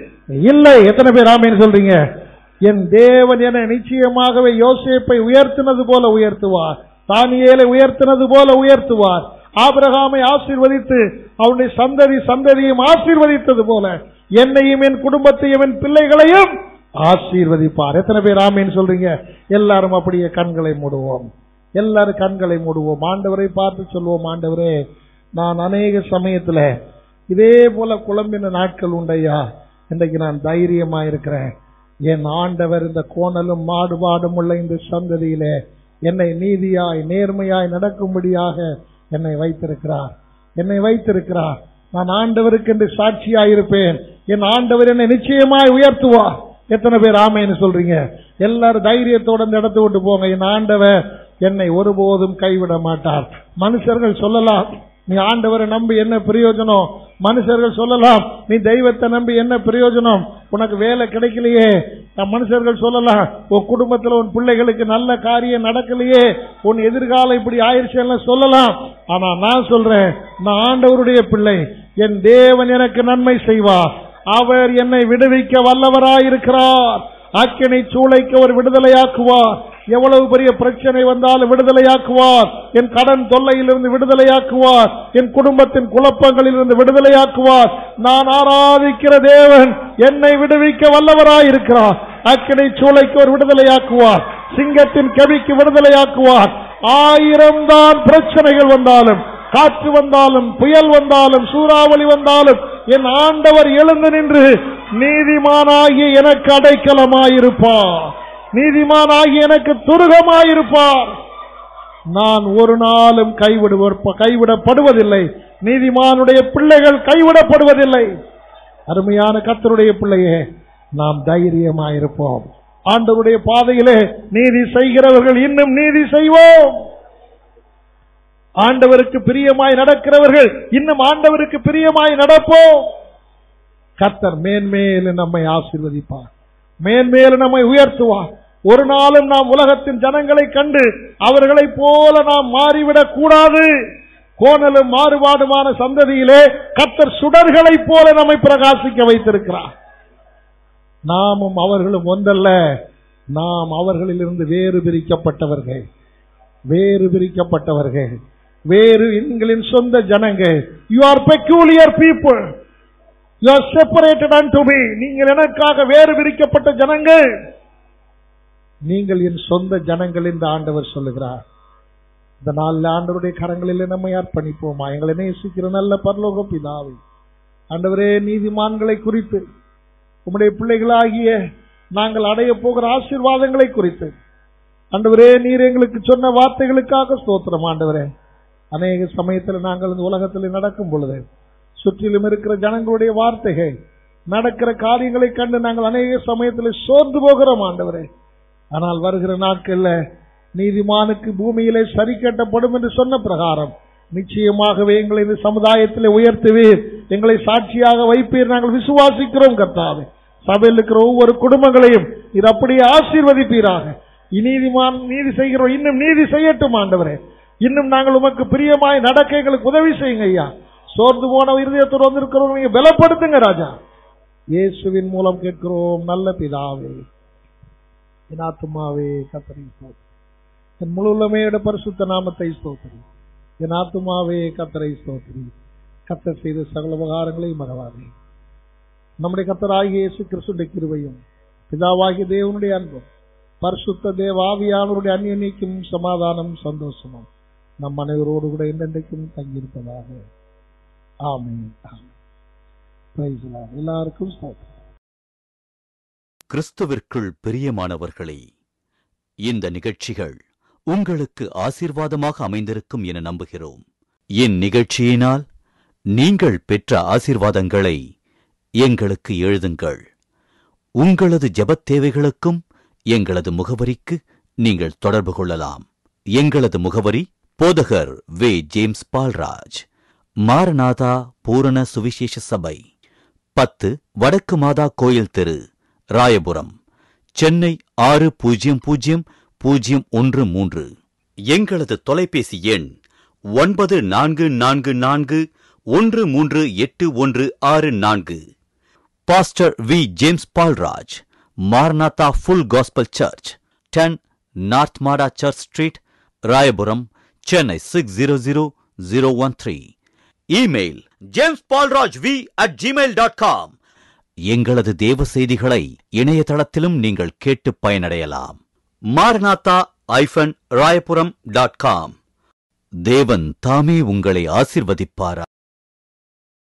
இல்லை எத்தனை பேர் ஆமேன்னு சொல்றீங்க என் தேவன் என்னை நிச்சயமாகவே யோசேப்பை உயர்த்தினது போல உயர்த்துவார் தானியேலை உயர்த்தினது போல உயர்த்துவார் ஆபிரகாமை ஆசீர்வதித்து அவனுடைய சந்ததி சந்ததியும் ஆசீர்வதித்தது போல என்னையும் என் குடும்பத்தையும் என் பிள்ளைகளையும் ஆசீர்வதிப்பார் எத்தனை பேர் ஆமேன்னு சொல்றீங்க எல்லாரும் அப்படியே கண்களை மூடுவோம் எல்லாரும் கண்களை மூடுவோம் ஆண்டவரை பார்த்து சொல்வோம் ஆண்டவரே நான் அநேக சமயத்துல இதே போல குழம்பின நாட்கள் உண்டையா இன்றைக்கு நான் தைரியமா இருக்கிறேன் என் ஆண்டவர் இந்த கோணலும் மாடுபாடும் உள்ள இந்த சந்ததியிலே என்னை நீதியாய் நேர்மையாய் நடக்கும்படியாக என்னை வைத்திருக்கிறார் என்னை வைத்திருக்கிறார் நான் ஆண்டவருக்கு என்று சாட்சியாய் இருப்பேன் என் ஆண்டவர் என்னை நிச்சயமாய் உயர்த்துவார் எத்தனை பேர் ஆமைன்னு சொல்றீங்க எல்லாரும் தைரியத்தோட இந்த இடத்த விட்டு போங்க என் ஆண்டவர் என்னை ஒருபோதும் கைவிட மாட்டார் மனுஷர்கள் சொல்லலாம் நீ ஆண்டவரை நம்பி என்ன பிரயோஜனம் மனுஷர்கள் சொல்லலாம் நீ தெய்வத்தை நம்பி என்ன பிரயோஜனம் உனக்கு வேலை கிடைக்கலையே நம் மனுஷர்கள் சொல்லலாம் உன் குடும்பத்துல உன் பிள்ளைகளுக்கு நல்ல காரியம் நடக்கலையே உன் எதிர்காலம் இப்படி ஆயிடுச்சு சொல்லலாம் ஆனா நான் சொல்றேன் நான் ஆண்டவருடைய பிள்ளை என் தேவன் எனக்கு நன்மை செய்வார் அவர் என்னை விடுவிக்க வல்லவராயிருக்கிறார் அக்கினை சூளைக்கு அவர் விடுதலையாக்குவார் எவ்வளவு பெரிய பிரச்சனை வந்தாலும் விடுதலையாக்குவார் என் கடன் தொல்லையிலிருந்து விடுதலையாக்குவார் என் குடும்பத்தின் குழப்பங்களிலிருந்து விடுதலையாக்குவார் நான் ஆராதிக்கிற தேவன் என்னை விடுவிக்க வல்லவராயிருக்கிறார் அக்கினை சூளைக்கு ஒரு விடுதலையாக்குவார் சிங்கத்தின் கவிக்கு விடுதலையாக்குவார் ஆயிரம் தான் பிரச்சனைகள் வந்தாலும் காற்று வந்தாலும் புயல் வந்தாலும் சூறாவளி வந்தாலும் என் ஆண்டவர் எழுந்து நின்று நீதிமானாகிய எனக்கு அடைக்கலமாயிருப்பார் நீதிமானாகிய எனக்கு துருகமாயிருப்பார் நான் ஒரு நாளும் கைவிடுவர் கைவிடப்படுவதில்லை நீதிமானுடைய பிள்ளைகள் கைவிடப்படுவதில்லை அருமையான கத்தருடைய பிள்ளையே நாம் தைரியமாயிருப்போம் ஆண்டவருடைய பாதையிலே நீதி செய்கிறவர்கள் இன்னும் நீதி செய்வோம் ஆண்டவருக்கு பிரியமாய் நடக்கிறவர்கள் இன்னும் ஆண்டவருக்கு பிரியமாய் நடப்போம் கர்த்தர் மேன்மேலும் நம்மை ஆசீர்வதிப்பார் மேன்மேலும் நம்மை உயர்த்துவார் ஒரு நாளும் நாம் உலகத்தின் ஜனங்களை கண்டு அவர்களைப் போல நாம் மாறிவிடக் கூடாது கோணலும் மாறுபாடுமான சந்ததியிலே கர்த்தர் சுடர்களைப் போல நம்மை பிரகாசிக்க வைத்திருக்கிறார் நாமும் அவர்களும் ஒன்றல்ல நாம் அவர்களிலிருந்து வேறு பிரிக்கப்பட்டவர்கள் வேறு பிரிக்கப்பட்டவர்கள் வேறு எங்களின் சொந்த ஜனங்கள் you are peculiar people you are separated and to me நீங்கள் எனக்காக வேறு பிரிக்கப்பட்ட ஜனங்கள் நீங்கள் என் சொந்த ஜனங்கள் என்று ஆண்டவர் சொல்லுகிறார் இந்த நாளில் ஆண்டவருடைய கரங்களில் நம்மை அர்ப்பணிப்போமா எங்களை நேசிக்கிற நல்ல பரலோக பிதாவை ஆண்டவரே நீதிமான்களை குறித்து உம்முடைய பிள்ளைகளாகிய நாங்கள் அடைய போகிற ஆசீர்வாதங்களை குறித்து ஆண்டவரே நீர் எங்களுக்கு சொன்ன வார்த்தைகளுக்காக ஸ்தோத்திரம் ஆண்டவரே அநேக சமயத்தில் நாங்கள் இந்த உலகத்தில் நடக்கும் பொழுது சுற்றிலும் இருக்கிற ஜனங்களுடைய வார்த்தைகள் நடக்கிற காரியங்களை கண்டு நாங்கள் அநேக சமயத்தில் சோர்ந்து போகிறோம் ஆண்டவரே ஆனால் வருகிற நாட்கள்ல நீதிமானுக்கு பூமியிலே சரி கட்டப்படும் என்று சொன்ன பிரகாரம் நிச்சயமாகவே எங்களை இந்த சமுதாயத்திலே உயர்த்துவீர் எங்களை சாட்சியாக வைப்பீர் நாங்கள் விசுவாசிக்கிறோம் கர்த்தாவே சபையில் இருக்கிற ஒவ்வொரு குடும்பங்களையும் இது அப்படியே ஆசீர்வதிப்பீராக நீதிமான் நீதி செய்கிறோம் இன்னும் நீதி செய்யட்டும் ஆண்டவரே இன்னும் நாங்கள் உமக்கு பிரியமாய் நடக்க எங்களுக்கு உதவி செய்யுங்க ஐயா சோர்ந்து போன இருதயத்தோடு வந்திருக்கிறவங்க நீங்க பலப்படுத்துங்க ராஜா இயேசுவின் மூலம் கேட்கிறோம் நல்ல பிதாவே என் ஆத்துமாவே கத்தரி ஸ்தோத்திரி. என் முழு உள்ளமையோட பரிசுத்த நாமத்தை ஸ்தோத்திரி என் ஆத்துமாவே கத்தரை ஸ்தோத்திரி கத்தர் செய்த சகல உபகாரங்களை மறவாதே நம்முடைய கத்தராகிய இயேசு கிறிஸ்துடைய கிருபையும் பிதாவாகிய தேவனுடைய அன்பும் பரிசுத்த தேவாவியானவருடைய அந்நியனிக்கும் சமாதானம் சந்தோஷமும் நம் அனைவரோடு கூட என்றென்றைக்கும் தங்கியிருப்பதாக ஆமென் ஆமென் Praise the Lord. எல்லாருக்கும் ஸ்தோத்திரம் கிறிஸ்துவிற்குள் பிரியமானவர்களே இந்த நிகழ்ச்சிகள் உங்களுக்கு ஆசீர்வாதமாக அமைந்திருக்கும் என நம்புகிறோம் இந்நிகழ்ச்சியினால் நீங்கள் பெற்ற ஆசீர்வாதங்களை எங்களுக்கு எழுதுங்கள் உங்களது ஜெபத் தேவைகளுக்கும் எங்களது முகவரிக்கு நீங்கள் தொடர்பு கொள்ளலாம் எங்களது முகவரி போதகர் வே ஜேம்ஸ் பால்ராஜ் மாரநாதா பூரண சுவிசேஷ சபை பத்து வடக்கு மாதா கோயில் தெரு ராயபுரம் சென்னை ஆறு பூஜ்ஜியம் பூஜ்ஜியம் பூஜ்ஜியம் ஒன்று மூன்று எங்களது தொலைபேசி எண் ஒன்பது நான்கு நான்கு நான்கு ஒன்று மூன்று எட்டு ஒன்று ஆறு நான்கு pastor V James Paulraj Maranatha full gospel church ten north Mada church street Royapuram Chennai six zero zero zero one three email James Paulraj V at Gmail dot com எங்களது தேவ செய்திகளை இணையதளத்திலும் நீங்கள் கேட்டு பயனடையலாம் மாரநாத்தா ஐஃபன் ராயபுரம் டாட் காம் தேவன் தாமே உங்களை ஆசிர்வதிப்பாரா